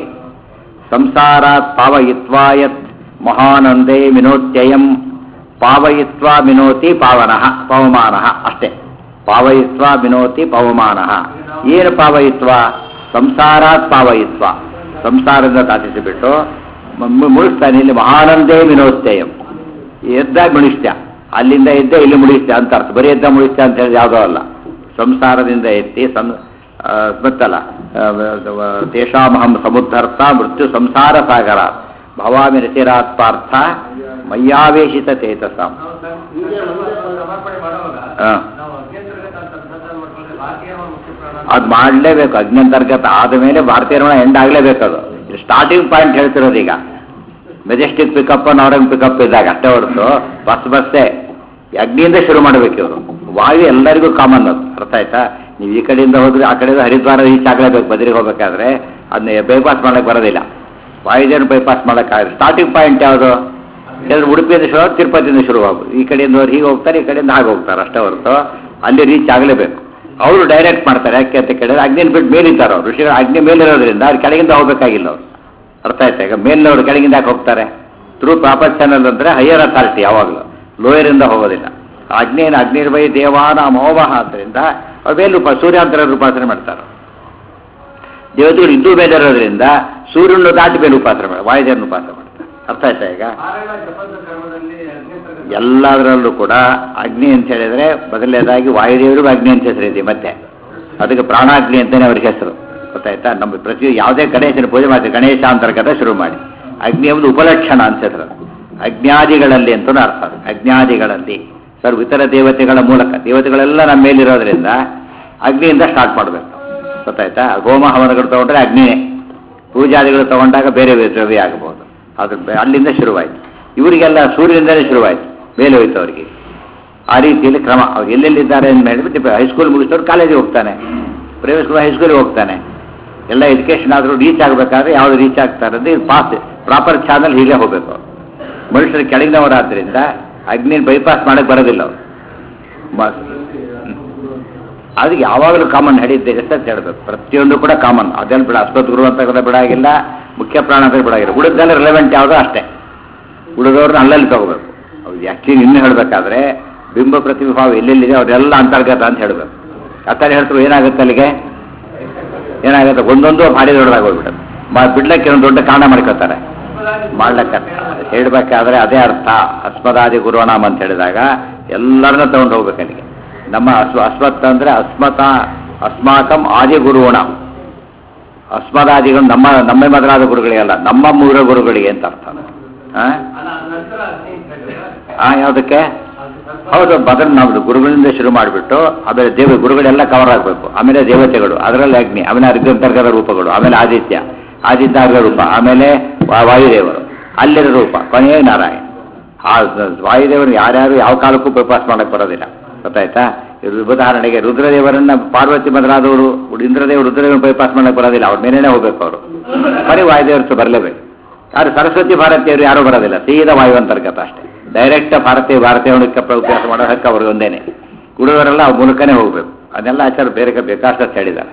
ಸಂಸಾರಾತ್ ಪಾವಯಿತ್ವಾ ಯತ್ ಮಹಾನಂದೇ ವಿನೋತ್ಯಯಂ ಪಾವಯಿತ್ವಾ ವಿನೋತಿ ಪಾವನಃ ಪವಮಾನಃ ಅಷ್ಟೇ ಪಾವಯಿತ್ವಾ ವಿನೋತಿ ಪವಮಾನಃ ಏನು ಪಾವಯಿತ್ವ ಸಂಸಾರಾತ್ ಪಾವಯಿತ್ವ ಸಂಸಾರದಿಂದ ತಾತಿಸಿಬಿಟ್ಟು ಮ- ಮುಳುಗ್ತಾನೆ ಇಲ್ಲಿ ಮಹಾನಂದೇ ವಿನೋತ್ಯಯಂ ಎದ್ದಾಗ ಮುಳಿಸ್ತ್ಯ ಅಲ್ಲಿಂದ ಎದ್ದೆ ಇಲ್ಲಿ ಮುಳಿಸ್ತ್ಯ ಅಂತ ಅರ್ಥ ಬರೀ ಎದ್ದ ಮುಳಿಸ್ತ್ಯ ಅಂತ ಹೇಳಿ ಯಾವುದೋ ಅಲ್ಲ ಸಂಸಾರದಿಂದ ಎತ್ತಿ ಸಂ ಆ, ಗೊತ್ತಲ್ಲ ಆ, ವ- ತೇಷಾಮಹಂ ಸಮುದ್ಧರ್ಥ ಮೃತ್ಯು ಸಂಸಾರ ಸಾಗರ ಭವಾಮಿ ರಚಿರಾತ್ ಪಾರ್ಥ ಮಯ್ಯಾವೇಶಿತ ಚೇತಸಾಂ ಸಮರ್ಪಣೆ ಮಾಡುವಾಗ ಹಾ. ನಾವು ಅಜ್ಞಾತರ್ಗತ ಅಂತ ಸಂಧಾನ ಮಾಡ್ಕೊಂಡ್ರೆ ಭಾರತೀಯ ಮುಖ್ಯ ಪ್ರಾಣ ಅದು ಮಾಡಲೇಬೇಕು ಅಗ್ನಂತರ್ಗತ ಆದ ಮೇಲೆ ಭಾರತೀಯ ಋಣ ಎಂಡ್ ಆಗಲೇಬೇಕು ಅದು ಸ್ಟಾರ್ಟಿಂಗ್ ಪಾಯಿಂಟ್ ಹೇಳ್ತಿರೋದು ಈಗ ಮೆಜೆಸ್ಟಿಕ್ ಪಿಕಪ್ ನವರಂಗ್ ಪಿಕಪ್ ಇದ್ದಾಗ ಅಷ್ಟೇ ಹೊರತು ಬಸ್ ಬಸ್ಸೇ ಅಗ್ನಿಯಿಂದ ಶುರು ಮಾಡಬೇಕು ಇವರು ವಾಯು ಎಲ್ಲರಿಗೂ ಕಾಮನ್ ಅದು ಅರ್ಥ ಆಯ್ತಾ ನೀವು ಈ ಕಡೆಯಿಂದ ಹೋದ್ರೆ ಆ ಕಡೆಯಿಂದ ಹರಿದ್ವಾರ ರೀಚ್ ಆಗಲೇಬೇಕು ಬದರಿಗೆ ಹೋಗ್ಬೇಕಾದ್ರೆ ಅದನ್ನ ಬೈಪಾಸ್ ಮಾಡಕ್ಕೆ ಬರೋದಿಲ್ಲ ವಾಯುದೇವನ ಬೈಪಾಸ್ ಮಾಡೋಕ್ಕಾಗಲ್ಲ ಸ್ಟಾರ್ಟಿಂಗ್ ಪಾಯಿಂಟ್ ಯಾವುದು ಯಾಕಂದ್ರೆ ಉಡುಪಿಯಿಂದ ಶುರು ಆಗಿ ತಿರುಪತಿಯಿಂದ ಶುರುವಾಗೋದು ಈ ಕಡೆಯಿಂದ ಅವ್ರು ಹೀಗೆ ಹೋಗ್ತಾರೆ ಈ ಕಡೆಯಿಂದ ಹಾಗೆ ಹೋಗ್ತಾರೆ ಅಷ್ಟೇ ಹೊರತು ಅಲ್ಲಿ ರೀಚ್ ಆಗಲೇಬೇಕು ಅವರು ಡೈರೆಕ್ಟ್ ಮಾಡ್ತಾರೆ ಯಾಕೆ ಅಂತ ಕೇಳಿದ್ರೆ ಅಗ್ನಿನ ಬಿಟ್ಟು ಮೇಲಿದ್ದಾರೆ ಅವರು ಋಷಿಗಳು ಅಗ್ನಿ ಮೇಲಿರೋದ್ರಿಂದ ಅವ್ರು ಕೆಳಗಿಂದ ಹೋಗ್ಬೇಕಾಗಿಲ್ಲ ಅವರು ಅರ್ಥ ಆಯ್ತಾ ಈಗ ಮೇಲಿನವರು ಕೆಳಗಿಂದ ಯಾಕೆ ಹೋಗ್ತಾರೆ ಥ್ರೂ ಪ್ರಾಪರ್ ಚಾನಲ್ ಅಂದರೆ ಹೈಯರ್ ಅಥಾರಿಟಿ ಯಾವಾಗಲೂ ಲೋಯರಿಂದ ಹೋಗೋದಿಲ್ಲ ಅಗ್ನಿಯನ್ನು ಅಗ್ನಿರ್ವೈ ದೇವಾನ ಮೋವಹ ಆದ್ದರಿಂದ ಅವ್ರು ಮೇಲು ಉಪ ಸೂರ್ಯಾಂತರ ಉಪಾಸನೆ ಮಾಡ್ತಾರೆ ದೇವತೆಗಳು ಇನ್ನೂ ಮೇಲೆ ಇರೋದ್ರಿಂದ ಸೂರ್ಯನ ದಾಟಿ ಮೇಲೆ ಉಪಾಸನೆ ಮಾಡಿ ವಾಯುದೇವರನ್ನು ಉಪಾಸನೆ ಮಾಡ್ತಾರೆ ಅರ್ಥ ಆಯ್ತಾ ಈಗ ನಾರಾಯಣ ಜಪದ ಕರ್ಮದಲ್ಲಿ ಅಗ್ನಿಂತರ್ಗತ ಎಲ್ಲದರಲ್ಲೂ ಕೂಡ ಅಗ್ನಿ ಅಂತ ಹೇಳಿದ್ರೆ ಮೊದಲನೇದಾಗಿ ವಾಯುದೇವರು ಅಗ್ನಿ ಅಂತ ಹೆಸರಿದೆ ಮತ್ತೆ ಅದಕ್ಕೆ ಪ್ರಾಣಾಗ್ನಿ ಅಂತಾನೆ ಅವ್ರಿಗೆ ಹೆಸರು ಗೊತ್ತಾಯ್ತಾ ನಮ್ಮ ಪ್ರತಿ ಯಾವುದೇ ಗಣೇಶನ ಪೂಜೆ ಮಾಡ್ತೀವಿ ಗಣೇಶ ಅಂತರ್ಗತ ಶುರು ಮಾಡಿ ಅಗ್ನಿ ಎಂಬುದು ಉಪಲಕ್ಷಣ ಅಂತ ಹೆಸರು ಅಜ್ಞಾದಿಗಳಲ್ಲಿ ಅಂತಲೂ ಅರ್ಥ ಅದು ಅಜ್ಞಾದಿಗಳಲ್ಲಿ ಸರ್ ಇತರ ದೇವತೆಗಳ ಮೂಲಕ ದೇವತೆಗಳೆಲ್ಲ ನಮ್ಮ ಮೇಲಿರೋದ್ರಿಂದ ಅಗ್ನಿಯಿಂದ ಸ್ಟಾರ್ಟ್ ಮಾಡಬೇಕು ಗೊತ್ತಾಯ್ತಾ ಹೋಮ ಹವನಗಳು ತಗೊಂಡ್ರೆ ಅಗ್ನಿನೇ ಪೂಜಾದಿಗಳು ತಗೊಂಡಾಗ ಬೇರೆ ಬೇರೆ ದ್ರವ್ಯ ಆಗಬಹುದು ಅದು ಬೆ- ಅಲ್ಲಿಂದ ಶುರುವಾಯಿತು ಇವರಿಗೆಲ್ಲ ಸೂರ್ಯನಿಂದಲೇ ಶುರುವಾಯಿತು ಮೇಲೆ ಹೋಯ್ತು ಅವರಿಗೆ ಆ ರೀತಿಯಲ್ಲಿ ಕ್ರಮ ಅವ್ರು ಎಲ್ಲೆಲ್ಲಿದ್ದಾರೆ ಅಂತ ಹೇಳಿಬಿಟ್ಟು ಹೈಸ್ಕೂಲ್ ಮುಗಿಸಿದವ್ರು ಕಾಲೇಜಿಗೆ ಹೋಗ್ತಾನೆ ಪ್ರೈವೇಟ್ ಸ್ಕೂಲ್ ಹೈಸ್ಕೂಲಿಗೆ ಹೋಗ್ತಾನೆ ಎಲ್ಲ ಎಜುಕೇಷನ್ ಆದರೂ ರೀಚ್ ಆಗಬೇಕಾದ್ರೆ ಯಾವ್ದು ರೀಚ್ ಆಗ್ತಾರೆ ಅಂದರೆ ಪಾಸ್ ಪ್ರಾಪರ್ ಚಾನಲ್ ಹೀಗೆ ಹೋಗಬೇಕು ಅವ್ರು ಮನುಷ್ಯರು ಕೆಳಗಿನವರಾದ್ರಿಂದ ಅಗ್ನಿ ಬೈಪಾಸ್ ಮಾಡಕ್ಕೆ ಬರೋದಿಲ್ಲ ಅವರು ಮ- ಅದಕ್ಕೆ ಯಾವಾಗಲೂ ಕಾಮನ್ ನಡೀತಿದೆ ಅಂತ ಹೇಳಬೇಕು ಪ್ರತಿಯೊಂದು ಕೂಡ ಕಾಮನ್ ಅದೆಲ್ಲ ಬಿಡ ಅಶ್ವತ್ ಗುರು ಅಂತ ಕೂಡ ಬಿಡಾಗಿಲ್ಲ ಮುಖ್ಯ ಪ್ರಾಣ ಅಂತ ಬಿಡಾಗಿಲ್ಲ ಉಳಿದೆಲ್ಲ ರಿಲೆವೆಂಟ್ ಯಾವುದೋ ಅಷ್ಟೇ ಉಳಿದವ್ರನ್ನ ಅಲ್ಲಲ್ಲಿ ತಗೋಬೇಕು ಅವ್ರು ಆ್ಯಕ್ಚುಲಿ ಇನ್ನು ಹೇಳಬೇಕಾದ್ರೆ ಬಿಂಬ ಪ್ರತಿಭಾವ ಎಲ್ಲೆಲ್ಲಿದೆ ಅವರೆಲ್ಲ ಅಂತರ್ಗತ ಅಂತ ಹೇಳಬೇಕು ಆ ಥರ ಹೇಳ್ತಾರೆ ಏನಾಗುತ್ತೆ ಅಲ್ಲಿಗೆ ಏನಾಗುತ್ತೆ ಒಂದೊಂದು ಭಾರಿ ದೊಡ್ಡದಾಗಿ ಹೋಗ್ಬಿಡುತ್ತೆ ಮಾ ಬಿಡ್ಲಕ್ಕೆ ಒಂದು ದೊಡ್ಡ ಕಾರಣ ಮಾಡ್ಕೋತಾರೆ ಮಾಡ್ಲಕ್ಕ ಹೇಳ್ಬೇಕಾದ್ರೆ ಅದೇ ಅರ್ಥ ಅಸ್ಮದಾದಿ ಗುರುನಾಮ ಅಂತ ಹೇಳಿದಾಗ ಎಲ್ಲರನ್ನ ತಗೊಂಡು ಹೋಗ್ಬೇಕು ಅಲ್ಲಿಗೆ ನಮ್ಮ ಅಸ್ವ ಅಸ್ಮತ್ ಅಂದ್ರೆ ಅಸ್ಮತ ಅಸ್ಮಾಕಂ ಆದಿ ಗುರುಣ ಅಸ್ಮದಾದಿಗಳು ನಮ್ಮ ನಮ್ಮ ಮೊದಲಾದ ಗುರುಗಳಿಗೆ ಅಲ್ಲ ನಮ್ಮ ಮೂಲ ಗುರುಗಳಿಗೆ ಅಂತ ಅರ್ಥ ಆ? ಅಲ್ಲ ಅದ್ ನಂತರ ಅಗ್ನಿ ಅಂತ ಹೇಳಿದ್ರೆ ಆ ಯಾವುದಕ್ಕೆ ಅದು ಸ್ವಲ್ಪ ಹೌದು ಬದಲು ನಾವು ಗುರುಗಳಿಂದ ಶುರು ಮಾಡಿಬಿಟ್ಟು ಆಮೇಲೆ ದೇವ ಗುರುಗಳೆಲ್ಲ ಕವರ್ ಆಗಬೇಕು ಆಮೇಲೆ ದೇವತೆಗಳು ಅದರಲ್ಲಿ ಅಗ್ನಿ ಆಮೇಲೆ ಅರ್ಘ್ಯಂತರ್ಗತ ರೂಪಗಳು ಆಮೇಲೆ ಆದಿತ್ಯ ಆದಿತ್ಯ ಅರ್ಘ ರೂಪ ಆಮೇಲೆ ವಾ- ವಾಯುದೇವರು ಅಲ್ಲಿರೋ ರೂಪ ಕೊನೆಯೇ ನಾರಾಯಣ ಆ ವಾಯುದೇವರು ಯಾರ್ಯಾರು ಯಾವ ಕಾಲಕ್ಕೂ ಬೈಪಾಸ್ ಮಾಡಕ್ಕೆ ಬರೋದಿಲ್ಲ ಗೊತ್ತಾಯ್ತಾ ಇದು ಉದಾಹರಣೆಗೆ ರುದ್ರದೇವರನ್ನ ಪಾರ್ವತಿ ಮೊದಲಾದವರು ಇಂದ್ರದೇವರು ರುದ್ರದೇವರು ಬೈಪಾಸ್ ಮಾಡಕ್ಕೆ ಬರೋದಿಲ್ಲ ಅವ್ರ ಮೇಲೇನೆ ಹೋಗ್ಬೇಕು ಅವರು ಬರೀ ವಾಯುದೇವರು ಬರಲೇಬೇಕು ಆದ್ರೆ ಸರಸ್ವತಿ ಭಾರತೀಯರು ಯಾರೂ ಬರೋದಿಲ್ಲ ಸೀದಾ ವಾಯು ಅಂತರ್ಗತ ಅಷ್ಟೇ ಡೈರೆಕ್ಟ್ ಭಾರತೀಯ ಭಾರತೀಯಕ್ಕೆ ಉಪಯೋಗ ಮಾಡೋ ಹಕ್ಕು ಅವ್ರಿಗೆ ಒಂದೇನೆ ಉಳಿದವರೆಲ್ಲ ಅವ್ರ ಮೂಲಕನೇ ಹೋಗ್ಬೇಕು ಅದನ್ನೆಲ್ಲ ಆಚಾರ ಬೇರೆ ಬೇಕಾದಷ್ಟು ಹೇಳಿದ್ದಾರೆ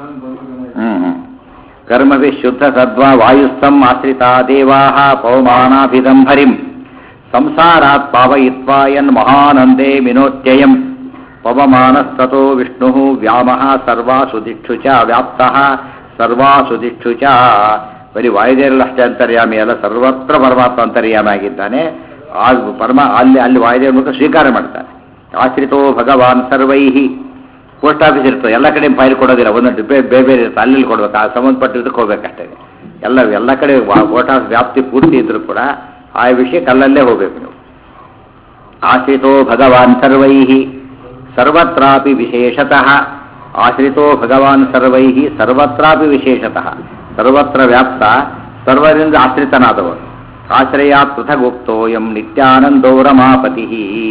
ಹ್ಮ್ ಹ್ಮ್ ಕರ್ಮವಿ ಶುದ್ಧ ಸದ್ವಾ ವಾಯುಸ್ಥಂ ಆಶ್ರಿತಾ ದೇವಾ ಪವಮಾನಾಭಿದಂಭರಿಂ ಸಂಸಾರಾತ್ ಪಾವಯಿತ್ವಾ ಯನ್ ಮಹಾನಂದೇ ವಿನೋತ್ಯಯಂ ಪವಮಾನಸ್ತತೋ ವಿಷ್ಣು ವ್ಯಾಮಃ ಸರ್ವಾಸು ದಿಕ್ಷು ಚ ವ್ಯಾಪ್ತಃ ಸರ್ವಾಸು ದಿಕ್ಷು ಚ ಬರೀ ವಾಯುದೇವರಲ್ಲಿ ಅಷ್ಟೇ ಅಂತರ್ಯಾಮಿ ಅಲ್ಲ ಸರ್ವತ್ರ ಪರಮಾತ್ಮ ಅಂತರ್ಯಾಮಿ ಆಗಿದ್ದಾನೆ ಆ ಪರಮ ಅಲ್ಲಿ ಅಲ್ಲಿ ವಾಯುದೇವ ಮೂಲಕ ಸ್ವೀಕಾರ ಮಾಡ್ತಾನೆ ಆಶ್ರಿತೋ ಭಗವಾನ್ ಸರ್ವೈಹಿ ಪೋಸ್ಟ್ ಆಫೀಸ್ ಇರ್ತದೆ ಎಲ್ಲ ಕಡೆ ಫೈಲ್ ಕೊಡೋದಿಲ್ಲ ಒಂದೊಂದು ಬೇರೆ ಬೇರೆ ಬೇರೆ ಇರುತ್ತೆ ಅಲ್ಲಿ ಕೊಡ್ಬೇಕು ಆ ಸಂಬಂಧಪಟ್ಟಿದ್ದಕ್ಕೆ ಹೋಗ್ಬೇಕಷ್ಟೇ ಎಲ್ಲ ಎಲ್ಲ ಕಡೆ ಪೋಸ್ಟ್ ಆಫೀಸ್ ವ್ಯಾಪ್ತಿ ಪೂರ್ತಿ ಇದ್ರೂ ಕೂಡ ಆ ವಿಷಯಕ್ಕೆ ಅಲ್ಲಲ್ಲೇ ಹೋಗ್ಬೇಕು ನೀವು ಆಶ್ರಿತೋ ಭಗವಾನ್ ಸರ್ವೈ ಸರ್ವತ್ರಾಪಿ ವಿಶೇಷತಃ ಆಶ್ರಿತೋ ಭಗವಾನ್ ಸರ್ವೈ ಸರ್ವತ್ರಾಪಿ ವಿಶೇಷತಃ ಸರ್ವತ್ರ ವ್ಯಾಪ್ತ ಸರ್ವರಿಂದ ಆಶ್ರಿತನಾದವರು ಆಶ್ರಯಾತ್ ಪೃಥಗುಕ್ತೋ ಎಂ ನಿತ್ಯಾನಂದೋ ರಮಾಪತಿ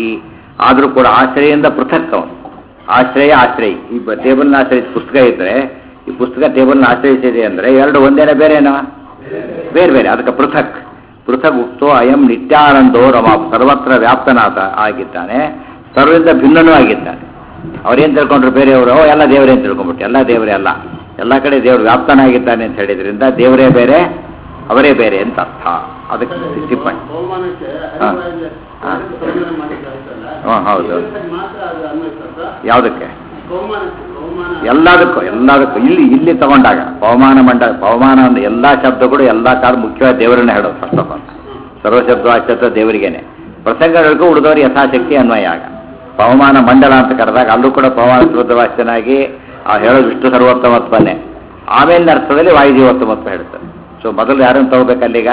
ಆದರೂ ಕೂಡ ಆಶ್ರಯದಿಂದ ಪೃಥಕ್ ಅವನು ಆಶ್ರಯ ಆಶ್ರಯ ಈ ಬ- ಟೇಬಲ್ನ ಆಶ್ರಯಿಸಿ ಪುಸ್ತಕ ಇದ್ರೆ ಈ ಪುಸ್ತಕ ಟೇಬಲ್ನ ಆಶ್ರಯಿಸಿದೆ ಅಂದ್ರೆ ಎರಡು ಒಂದೇನ ಬೇರೆನಾ ಬೇರೆ ಬೇರೆ ಅದಕ್ಕೆ ಪೃಥಕ್ ಪೃಥಕ್ ಉಕ್ತೋ ಅಯಂ ನಿತ್ಯಾನಂದೋ ರಮ ಸರ್ವತ್ರ ವ್ಯಾಪ್ತನಾದ ಆಗಿದ್ದಾನೆ ಸರ್ವದಿಂದ ಭಿನ್ನನೂ ಆಗಿದ್ದಾನೆ ಅವ್ರೇನ್ ತಿಳ್ಕೊಂಡ್ರು ಬೇರೆಯವರು ಓ ಎಲ್ಲ ದೇವರೇ ಅಂತ ತಿಳ್ಕೊಂಡ್ಬಿಟ್ಟು ಎಲ್ಲ ದೇವರೇ ಅಲ್ಲ ಎಲ್ಲ ಕಡೆ ದೇವರು ವ್ಯಾಪ್ತನಾಗಿದ್ದಾನೆ ಅಂತ ಹೇಳಿದ್ರಿಂದ ದೇವರೇ ಬೇರೆ ಅವರೇ ಬೇರೆ ಅಂತ ಅರ್ಥ ಅದಕ್ಕೆ ಟಿಪ್ಪಣಿ ಬಹುಮಾನಕ್ಕೆ ಹಾ. ಹಾ. ಸಂಯೋಜನೆ ಮಾಡಿದ್ದಾಯ್ತಲ್ಲ ಹ್ಮ್, ಹೌದು. ಇದಕ್ಕೆ ಮಾತ್ರ ಅದು ಅನ್ವಯಿಸ್ತದ ಯಾವುದಕ್ಕೆ ಬಹುಮಾನಕ್ಕೆ ಬಹುಮಾನ ಎಲ್ಲದಕ್ಕೂ ಎಲ್ಲದಕ್ಕೂ ಇಲ್ಲಿ ಇಲ್ಲಿ ತಗೊಂಡಾಗ ಪವಮಾನ ಮಂಡ ಪವಮಾನ ಅಂದ್ರೆ ಎಲ್ಲಾ ಶಬ್ದಗಳು ಎಲ್ಲಾ ಕಾಲ ಮುಖ್ಯವಾಗಿ ದೇವರನ್ನೇ ಹೇಳೋದು ಫಸ್ಟ್ ಆಫ್ ಆಲ್ ಸರ್ವ ಶಬ್ದ ಅಚ್ಚತ್ತ ದೇವರಿಗೇನೆ ಪ್ರಸಂಗಗಳಿಗೂ ಉಳಿದವರು ಯಥಾಶಕ್ತಿ ಅನ್ವಯ ಆಗ ಪವಮಾನ ಮಂಡಲ ಅಂತ ಕರೆದಾಗ ಅಲ್ಲೂ ಕೂಡ ಪವಮಾನ ಶುದ್ಧವಾಚ್ಯನಾಗಿ ಆ ಹೇಳೋದು ವಿಷ್ಣು ಸರ್ವೋತ್ತಮತ್ವನೇ ಆಮೇಲಿನ ಅರ್ಥದಲ್ಲಿ ವಾಯುಜೀವೋತ್ತಮತ್ವ ಹೇಳ್ತಾರೆ ಸೊ ಮೊದಲು ಯಾರನ್ನು ತಗೋಬೇಕು ಅಲ್ಲಿಗ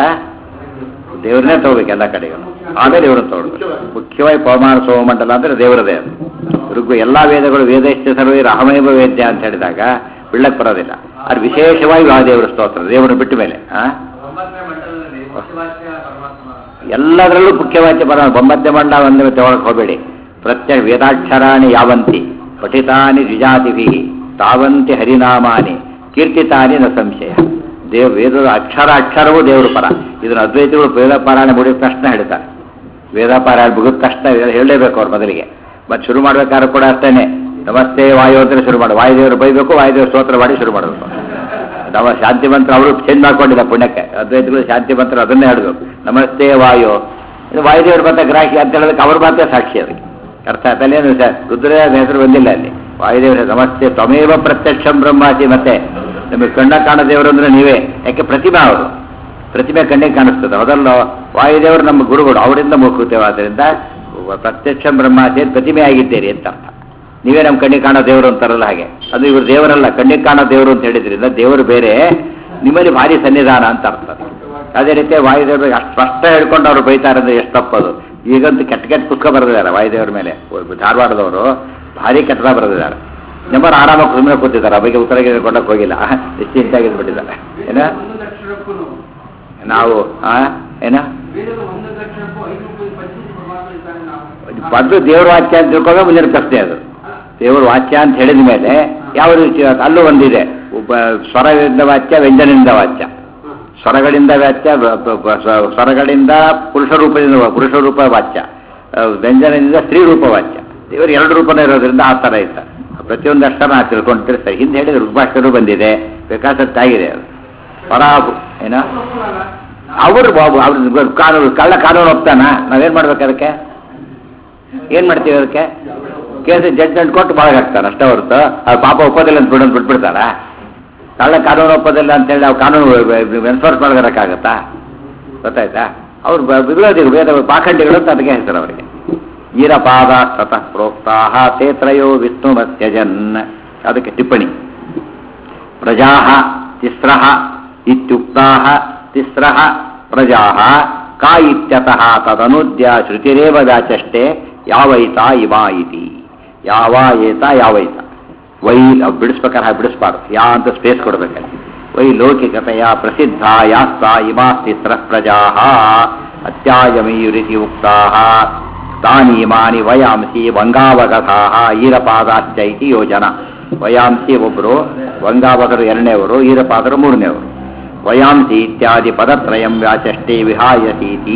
ದೇವ್ರನ್ನೇ ತಗೋಬೇಕು ಎಲ್ಲ ಕಡೆಗೂ ಆಮೇಲೆ ಇವ್ರನ್ನ ತಗೊಳ್ಬೇಕು ಮುಖ್ಯವಾಗಿ ಪವಮಾನ ಸೋಮಮಂಡಲ ಅಂದ್ರೆ ದೇವರದೇ ಅದು ಋಗ್ವ ಎಲ್ಲಾ ವೇದಗಳು ವೇದಶ್ಚ ಸರ್ವೇ ರಾಮೈವ ವೇದ್ಯ ಅಂತ ಹೇಳಿದಾಗ ಬಿಳ್ಳಕ್ ಬರೋದಿಲ್ಲ ಅದು ವಿಶೇಷವಾಗಿ ಆ ದೇವರ ಸ್ತೋತ್ರ ದೇವರನ್ನು ಬಿಟ್ಟ ಮೇಲೆ ಆ ಒಂಬತ್ತನೇ ಮಂಡಲದಲ್ಲಿ ಮುಖ್ಯವಾಕ್ಯ ಪರಮಾತ್ಮ ಎಲ್ಲದರಲ್ಲೂ ಮುಖ್ಯವಾಕ್ಯ ಬರ ಒಂಬತ್ತೆ ಮಂಡ ಒಂದೇ ತಗೊಳಕ್ ಹೋಗಬೇಡಿ ಪ್ರತ್ಯೇಕ ವೇದಾಕ್ಷರಾಣಿ ಯಾವಂತಿ ಪಠಿತಾನಿ ದ್ವಿಜಾತಿಭಿ ತಾವಂತಿ ಹರಿನಾಮಾನಿ ಕೀರ್ತಿತಾನಿ ನ ಸಂಶಯ ದೇವ ವೇದದ ಅಕ್ಷರ ಅಕ್ಷರವೂ ದೇವರು ಪರ ಇದನ್ನು ಅದ್ವೈತಗಳು ವೇದ ಪಾರಾಯಣ ಮುಗಿದ ತಕ್ಷಣ ಹೇಳ್ತಾರೆ ವೇದ ಪಾರಾಯಣ ಮುಗಿದ ತಕ್ಷಣ ಹೇಳಲೇಬೇಕು ಅವ್ರ ಮೊದಲಿಗೆ ಮತ್ತೆ ಶುರು ಮಾಡ್ಬೇಕಾದ್ರೆ ಕೂಡ ಅಷ್ಟೇನೆ ನಮಸ್ತೆ ವಾಯು ಅಂತ ಶುರು ಮಾಡಿ ವಾಯುದೇವರು ಬೈಬೇಕು ವಾಯುದೇವರು ಸ್ತೋತ್ರ ಮಾಡಿ ಶುರು ಮಾಡಬೇಕು ನಮ್ಮ ಶಾಂತಿ ಮಂತ್ರ ಅವರು ಚೇಂಜ್ ಮಾಡ್ಕೊಂಡಿಲ್ಲ ಪುಣ್ಯಕ್ಕೆ ಅದ್ವೈತಗಳು ಶಾಂತಿ ಮಂತ್ರ ಅದನ್ನೇ ಹೇಳಬೇಕು ನಮಸ್ತೆ ವಾಯು ಇದು ವಾಯುದೇವ್ರ ಮತ್ತೆ ಗ್ರಾಹಿ ಅಂತ ಹೇಳೋದಕ್ಕೆ ಅವ್ರ ಮಾತ್ರ ಸಾಕ್ಷಿ ಅದಕ್ಕೆ ಅರ್ಥ ಆಯ್ತಲ್ಲೇನು ಸರ್ ರುದ್ರ ಹೆಸರು ಬಂದಿಲ್ಲ ಅಲ್ಲಿ ವಾಯುದೇವರ ನಮಸ್ತೆ ತ್ವಮೇವ ಪ್ರತ್ಯಕ್ಷಂ ಬ್ರಹ್ಮಾಸಿ ಮತ್ತೆ ನಮಗೆ ಕಣ್ಣ ಕಾಣೋ ದೇವರು ಅಂದ್ರೆ ನೀವೇ ಯಾಕೆ ಪ್ರತಿಮೆ ಅವರು ಪ್ರತಿಮೆ ಕಣ್ಣಿಗೆ ಕಾಣಿಸ್ತದೆ ಮೊದಲು ವಾಯುದೇವರು ನಮ್ಮ ಗುರುಗಳು ಅವರಿಂದ ಮುಕ್ಕುತ್ತೇವೆ ಆದ್ದರಿಂದ ಪ್ರತ್ಯಕ್ಷ ಬ್ರಹ್ಮಾಚೇರಿ ಪ್ರತಿಮೆ ಆಗಿದ್ದೀರಿ ಅಂತ ಅರ್ಥ ನೀವೇ ನಮ್ಮ ಕಣ್ಣಿಗೆ ಕಾಣೋ ದೇವರು ಅಂತಾರಲ್ಲ ಹಾಗೆ ಅದು ಇವರು ದೇವರಲ್ಲ ಕಣ್ಣಿಗೆ ಕಾಣೋ ದೇವರು ಅಂತ ಹೇಳಿದ್ರಿಂದ ದೇವರು ಬೇರೆ ನಿಮ್ಮಲ್ಲಿ ಭಾರಿ ಸನ್ನಿಧಾನ ಅಂತ ಅರ್ಥ ಅದೇ ರೀತಿ ವಾಯುದೇವರು ಅಷ್ಟು ಸ್ಪಷ್ಟ ಹೇಳ್ಕೊಂಡು ಅವ್ರು ಬೈತಾರೆ ಅಂದ್ರೆ ಎಷ್ಟು ತಪ್ಪದು ಈಗಂತೂ ಕೆಟ್ಟ ಕೆಟ್ಟ ಪುಸ್ತಕ ಬರೆದಿದ್ದಾರೆ ವಾಯುದೇವರ ಮೇಲೆ ಧಾರವಾಡದವರು ಭಾರಿ ಕೆಟ್ಟದಾಗ ಬರೆದಿದ್ದಾರೆ ನಮ್ಮನ್ನು ಆರಾಮಾಗಿ ಸುಮ್ಮನೆ ಕೂತಿದ್ದಾರೆ ಆ ಬಗ್ಗೆ ಉತ್ತರ ಗಿತ್ತರ ಕೊಡಕ್ಕೆ ಹೋಗಿಲ್ಲ ನಿಶ್ಚಿಂತಾಗಿದ್ಬಿಟ್ಟಿದ್ದಾರೆ ಏನ ಒಂದೊಂದು ಅಕ್ಷರಕ್ಕೂ ನಾವು ಆ ಏನ ವೇದದ ಒಂದೊಂದು ಅಕ್ಷರಕ್ಕೂ ಐದು ರೂಪಾಯಿ ಪಂಚಮಿ ಪರಮಾತ್ಮ ಇದ್ದಾನೆ ನಾವು ಬಂದು ದೇವ್ರ ವಾಕ್ಯ ಅಂತ ತಿಳ್ಕೊಂಡ್ರೆ ಮುಂದಿನ ಪ್ರಶ್ನೆ ಅದು ದೇವ್ರ ವಾಕ್ಯ ಅಂತ ಹೇಳಿದ ಮೇಲೆ ಯಾವ ರೀತಿ ಅಲ್ಲೂ ಒಂದಿದೆ ಒಬ್ಬ ಸ್ವರದಿಂದ ವಾಚ್ಯ ವ್ಯಂಜನದಿಂದ ವಾಚ್ಯ ಸ್ವರಗಳಿಂದ ವಾಚ್ಯ ಬ- ಬ- ಬ- ಸ್ವ- ಸ್ವರಗಳಿಂದ ಪುರುಷ ರೂಪದಿಂದ ವಾ- ಪುರುಷ ರೂಪ ವಾಚ್ಯ ಆ, ವ್ಯಂಜನದಿಂದ ಸ್ತ್ರೀ ರೂಪ ವಾಚ್ಯ ದೇವರು ಎರಡು ರೂಪನೇ ಇರೋದ್ರಿಂದ ಆ ಥರ ಇತ್ತ ಪ್ರತಿಯೊಂದು ಅಕ್ಷರ ನಾವು ತಿಳ್ಕೊಂಡಿರ್ತಾರೆ ಸರಿ ಹಿಂದೆ ಹೇಳಿದ ಋಗ್ಭಾಷರು ಬಂದಿದೆ ಬೇಕಾಸತ್ತಾಗಿದೆ ಅದು ಪರಾಭು ಏನ ಅವರು ಬಾಬು ಅವ್ರ ಕಾನೂನು ಕಳ್ಳ ಕಾನೂನು ಒಪ್ತಾನ ನಾವೇನ್ ಮಾಡ್ಬೇಕು ಅದಕ್ಕೆ ಏನ್ ಮಾಡ್ತೀವಿ ಅದಕ್ಕೆ ಕೇಸ್ ಜಡ್ಜ್ಮೆಂಟ್ ಕೊಟ್ಟು ಒಳಗಾಗ್ತಾನೆ ಅಷ್ಟೇ ಹೊರತು ಅವ್ರು ಪಾಪ ಒಪ್ಪೋದಿಲ್ಲ ಅಂತ ಬಿಡೋದು ಬಿಟ್ಬಿಡ್ತಾರ ಕಳ್ಳ ಕಾನೂನು ಒಪ್ಪೋದಿಲ್ಲ ಅಂತೇಳಿ ನಾವು ಕಾನೂನು ಎನ್ಫೋರ್ಸ್ ಮಾಡೋದಕ್ಕಾಗತ್ತಾ ಗೊತ್ತಾಯ್ತಾ ಅವ್ರು ಬ- ವಿರೋಧಿಗಳು ವೇದ ಪಾಖಂಡಿಗಳು ಅಂತ ಅದಕ್ಕೆ ಹೆಸರು ಅವರಿಗೆ ಈರಪಾದ ತತಃ ಪ್ರೋಕ್ತಾಹ ತೇತ್ರಯೋ ವಿಷ್ಣು ಮತ್ಯಜನ್ ಅದಕ್ಕೆ ಟಿಪ್ಪಣಿ ಪ್ರಜಾ ತಿಸ್ರ ಇತ್ಯುಕ್ತಾ ತಿಸ್ರ ಪ್ರಜಾ ಕಾ ಇತ್ಯತಃ ತದನುದ್ಯ ಶ್ರುತಿರೇವ ವ್ಯಾಚಷ್ಟೆ ಯಾವೈತ ಇಮಾ ಇತಿ ಯಾವ ಏತ ಯಾವೈತ ವೈ ಅವ್ ಬಿಡಿಸ್ಬೇಕಾದ್ರೆ ಹಾಗೆ ಬಿಡಿಸ್ಬಾರ್ದು ಯಾ ಅಂತ ಸ್ಪೇಸ್ ಕೊಡ್ಬೇಕಲ್ಲಿ ವೈ ಲೌಕಿಕತೆಯ ಪ್ರಸಿದ್ಧ ಯಾಸ್ತ ಇಮಾ ತಿಸ್ರ ಪ್ರಜಾ ಅತ್ಯಾಯಮೀಯುರಿತಿ ಉಕ್ತಾ ತಾನಿ ಇಮಾನಿ ವಯಾಂಸಿ ವಂಗಾವಗಥಾ ಈರಪಾದಾಶ್ಚ ಇತಿ ಯೋಜನ ವಯಾಂಸಿ ಒಬ್ಬರು ವಂಗಾವಕರು ಎರಡನೇವರು ಈರಪಾದರು ಮೂರನೇವರು ವಯಾಂಸಿ ಇತ್ಯಾದಿ ಪದತ್ರಯಂ ವ್ಯಾಚಷ್ಟೇ ವಿಹಾಯಸೀತಿ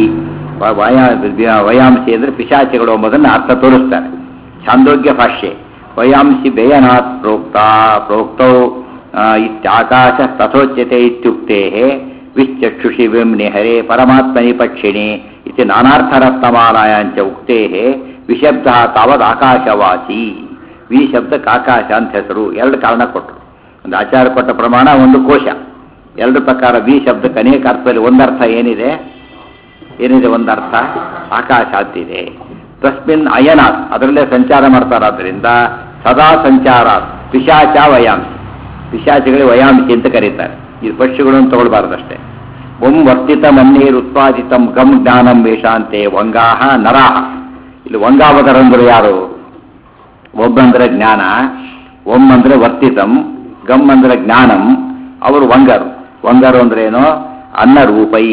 ವ- ವಯ- ವ್ಯ- ವಯಾಂಸಿ ಅಂದರೆ ಪಿಶಾಚಿಗಳು ಎಂಬುದನ್ನು ಅರ್ಥ ತೋರಿಸ್ತಾರೆ ಛಾಂದೋಗ್ಯ ಭಾಷ್ಯೆ ವಯಾಂಸಿ ಬೇಯನಾಥ್ ಪ್ರೋಕ್ತ ಪ್ರೋಕ್ತೌ ಆ, ಇತ್ಯಾಕಾಶ ತಥೋಚ್ಯತೆ ಇತ್ಯುಕ್ತೆ ವಿಶ್ಚಕ್ಷುಷಿ ವಿಮ್ನಿ ಹರೇ ಪರಮಾತ್ಮನಿ ಪಕ್ಷಿಣಿ ಇತಿ ನಾನಾರ್ಥರತ್ನಮಾಲಾಯಾಂಚ ಉಕ್ತೆ ವಿಶಬ್ದ ತಾವದ್ ಆಕಾಶವಾಸಿ ವಿ ಶಬ್ದಕ್ಕೆ ಆಕಾಶ ಅಂತ ಹೆಸರು ಎರಡು ಕಾರಣ ಕೊಟ್ಟರು ಒಂದು ಆಚಾರ ಕೊಟ್ಟ ಪ್ರಮಾಣ ಒಂದು ಕೋಶ ಎರಡು ಪ್ರಕಾರ ವಿ ಶಬ್ದಕ್ಕೆ ಅನೇಕ ಅರ್ಥದಲ್ಲಿ ಒಂದರ್ಥ ಏನಿದೆ ಏನಿದೆ ಒಂದರ್ಥ ಆಕಾಶ ಅಂತಿದೆ ತಸ್ಮಿನ್ ಅಯನಾಥ್ ಅದರಲ್ಲೇ ಸಂಚಾರ ಮಾಡ್ತಾರಾದ್ರಿಂದ ಸದಾ ಸಂಚಾರ ಪಿಶಾಚ ವಯಾಂಸಿ ಪಿಶಾಚಿಗಳಿಗೆ ವಯಾಂಸಿ ಅಂತ ಕರೀತಾರೆ ಈ ಪಕ್ಷಿಗಳನ್ನು ತಗೊಳ್ಬಾರ್ದಷ್ಟೇ ಒಂ ವರ್ತಿತ ಮನ್ನೇರು ಉತ್ಪಾದಿತಂ ಗಮ್ ಜ್ಞಾನಂ ವೇಷಾಂತೆ ವಂಗಾಹ ನರಾಹ ಇಲ್ಲಿ ವಂಗಾವತರಂದ್ರು ಯಾರು ಒಬ್ಬಂದ್ರೆ ಜ್ಞಾನ ಒಂ ಅಂದ್ರೆ ವರ್ತಿತಂ ಗಮ್ ಅಂದ್ರೆ ಜ್ಞಾನಂ ಅವರು ವಂಗರು ವಂಗರು ಅಂದ್ರೇನು ಅನ್ನರೂಪೈ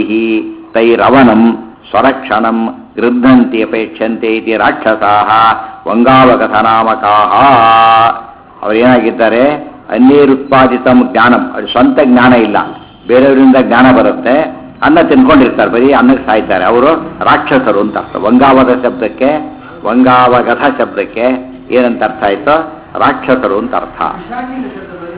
ತೈರವನಂ ಸ್ವರಕ್ಷಣಂ ಗೃದ್ಧಂತಿ ಅಪೇಕ್ಷಂತೆ ಇತಿ ರಾಕ್ಷಸಾ ವಂಗಾವಗತನಾಮಕಾ ಅವರೇನಾಗಿದ್ದಾರೆ ಅನ್ಯರುತ್ಪಾದಿತಂ ಜ್ಞಾನಂ ಅದು ಸ್ವಂತ ಜ್ಞಾನ ಇಲ್ಲ ಬೇರೆಯವರಿಂದ ಜ್ಞಾನ ಬರುತ್ತೆ ಅನ್ನ ತಿನ್ಕೊಂಡಿರ್ತಾರೆ ಬರೀ ಅನ್ನಕ್ಕೆ ಸಾಯ್ತಾರೆ ಅವರು ರಾಕ್ಷಸರು ಅಂತ ಅರ್ಥ ವಂಗಾವಗ ಶಬ್ದಕ್ಕೆ ವಂಗಾವಗಥ ಶಬ್ದಕ್ಕೆ ಏನಂತ ಅರ್ಥ ಆಯ್ತು ರಾಕ್ಷಸರು ಅಂತ ಅರ್ಥ ಪಿಶಾಚಿನ ಶಬ್ದದಲ್ಲಿ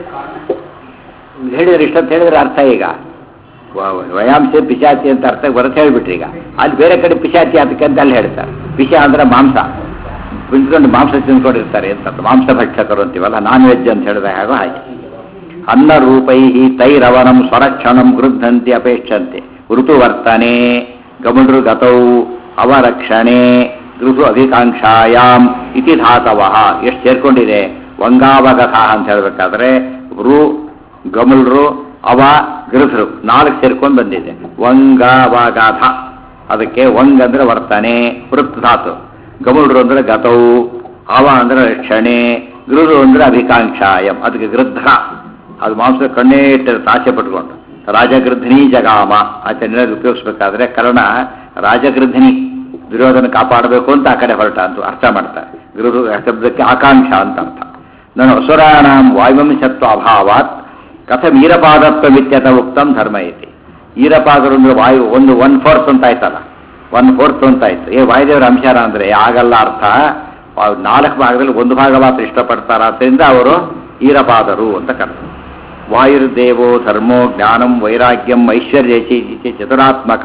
ಕಾರಣ ಹೇಳಿದ್ರೆ ಇಷ್ಟಂತ ಹೇಳಿದ್ರೆ ಅರ್ಥ ಈಗ ವ- ವಯಾಂಶ ಪಿಶಾಚಿ ಅಂತ ಅರ್ಥ ಬರುತ್ತೆ ಹೇಳ್ಬಿಟ್ರಿ ಈಗ ಅಲ್ಲಿ ಬೇರೆ ಕಡೆ ಪಿಶಾಚಿ ಅದಕ್ಕೆ ಅಂತ ಅಲ್ಲಿ ಹೇಳ್ತಾರೆ ಪಿಶ ಅಂದ್ರೆ ಮಾಂಸ ಬಿಂದ್ಕೊಂಡು ಮಾಂಸ ತಿನ್ಕೊಂಡಿರ್ತಾರೆ ಅಂತ ಅರ್ಥ. ಮಾಂಸ ಭಕ್ಷಕರು ಅಂತೀವಲ್ಲ ನಾನ್ ವೆಜ್ ಅಂತ ಹೇಳಿದ ಹಾಗೋ ಹಾಗೆ ಅನ್ನ ರೂಪೈ ತೈರವನಂ ಸ್ವರಕ್ಷಣಂ ಗೃದ್ಧಂತಿ ಅಪೇಕ್ಷಂತೆ ಋತುವರ್ತನೆ ಗಮನೃ ಗತೌ ಅವರಕ್ಷಣೆ ಋತು ಅಧಿಕಾಂಕ್ಷಾಯಾಮ್ ಇತಿ ಧಾತವಃ ಎಷ್ಟು ಸೇರ್ಕೊಂಡಿದೆ ವಂಗಾವಗಥ ಅಂತ ಹೇಳ್ಬೇಕಾದ್ರೆ ರು ಗಮಲ್ರು ಅವ ಗೃಧರು ನಾಲ್ಕು ಸೇರ್ಕೊಂಡು ಬಂದಿದೆ ವಂಗಾವಗಾಥ ಅದಕ್ಕೆ ವಂಗ್ ಅಂದ್ರೆ ವರ್ತನೆ ವೃತ್ ಧಾತು ಗಮಲ್ರು ಅಂದ್ರೆ ಗತೌ ಅವ ಅಂದ್ರೆ ರಕ್ಷಣೆ ಗೃರು ಅಂದ್ರೆ ಅಭಿಕಾಂಕ್ಷಾಯಂ ಅದಕ್ಕೆ ಗೃದ್ಧ ಅದು ಮಾಂಸ ಕಣ್ಣೇ ಇಟ್ಟಿರೋ ಆಸೆ ಪಟ್ಕೊಂಡು ರಾಜಗೃಧಿನಿ ಜಗಾಮ ಆಚರಣೆ ಉಪಯೋಗಿಸ್ಬೇಕಾದ್ರೆ ಕರ್ಣ ರಾಜಗೃಧಿನಿ ದುರ್ಯೋಧನ ಕಾಪಾಡಬೇಕು ಅಂತ ಆ ಕಡೆ ಹೊರಟ ಅಂತ ಅರ್ಥ ಮಾಡ್ತಾರೆ ಗೃರು ಶಬ್ದಕ್ಕೆ ಆಕಾಂಕ್ಷ ಅಂತ ಅರ್ಥ ನಾನು ಅಸುರಾಣಾಂ ವಾಯುವಂಶತ್ವ ಅಭಾವಾತ್ ಕಥಂ ಈರಪಾದತ್ವ ವಿತ್ಯತ ಉಕ್ತಂ ಧರ್ಮ ಐತಿ ಈರಪಾದರು ಅಂದ್ರೆ ವಾಯು ಒಂದು ಒನ್ ಫೋರ್ತ್ ಅಂತ ಆಯ್ತಲ್ಲ ಒನ್ ಫೋರ್ತ್ ಅಂತ ಆಯ್ತು ಏ ವಾಯುದೇವರ ಅಂಶಾರ ಅಂದ್ರೆ ಆಗಲ್ಲ ಅರ್ಥ ಆ ನಾಲ್ಕು ಭಾಗದಲ್ಲಿ ಒಂದು ಭಾಗ ಮಾತ್ರ ಇಷ್ಟಪಡ್ತಾರ ಆದ್ದರಿಂದ ಅವರು ಈರಪಾದರು ಅಂತ ಕರ್ತಾರೆ ವಾಯುರ್ದೇವೋ ಧರ್ಮೋ ಜ್ಞಾನಂ ವೈರಾಗ್ಯಂ ಐಶ್ವರ್ಯ ಚತುರಾತ್ಮಕ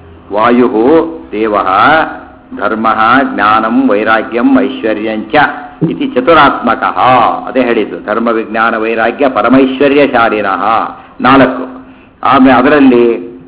ವಾಯು ದೇವ ಧರ್ಮ ಜ್ಞಾನಂ ವೈರಾಗ್ಯಂ ಐಶ್ವರ್ಯಂಚ ಇತಿ ಚತುರಾತ್ಮಕ ಅದೇ ಹೇಳಿದ್ದು ಧರ್ಮ ವಿಜ್ಞಾನ ವೈರಾಗ್ಯ ಪರಮೈಶ್ವರ್ಯಶಾಲಿನಃ ನಾಲ್ಕು ಆಮೇಲೆ ಅದರಲ್ಲಿ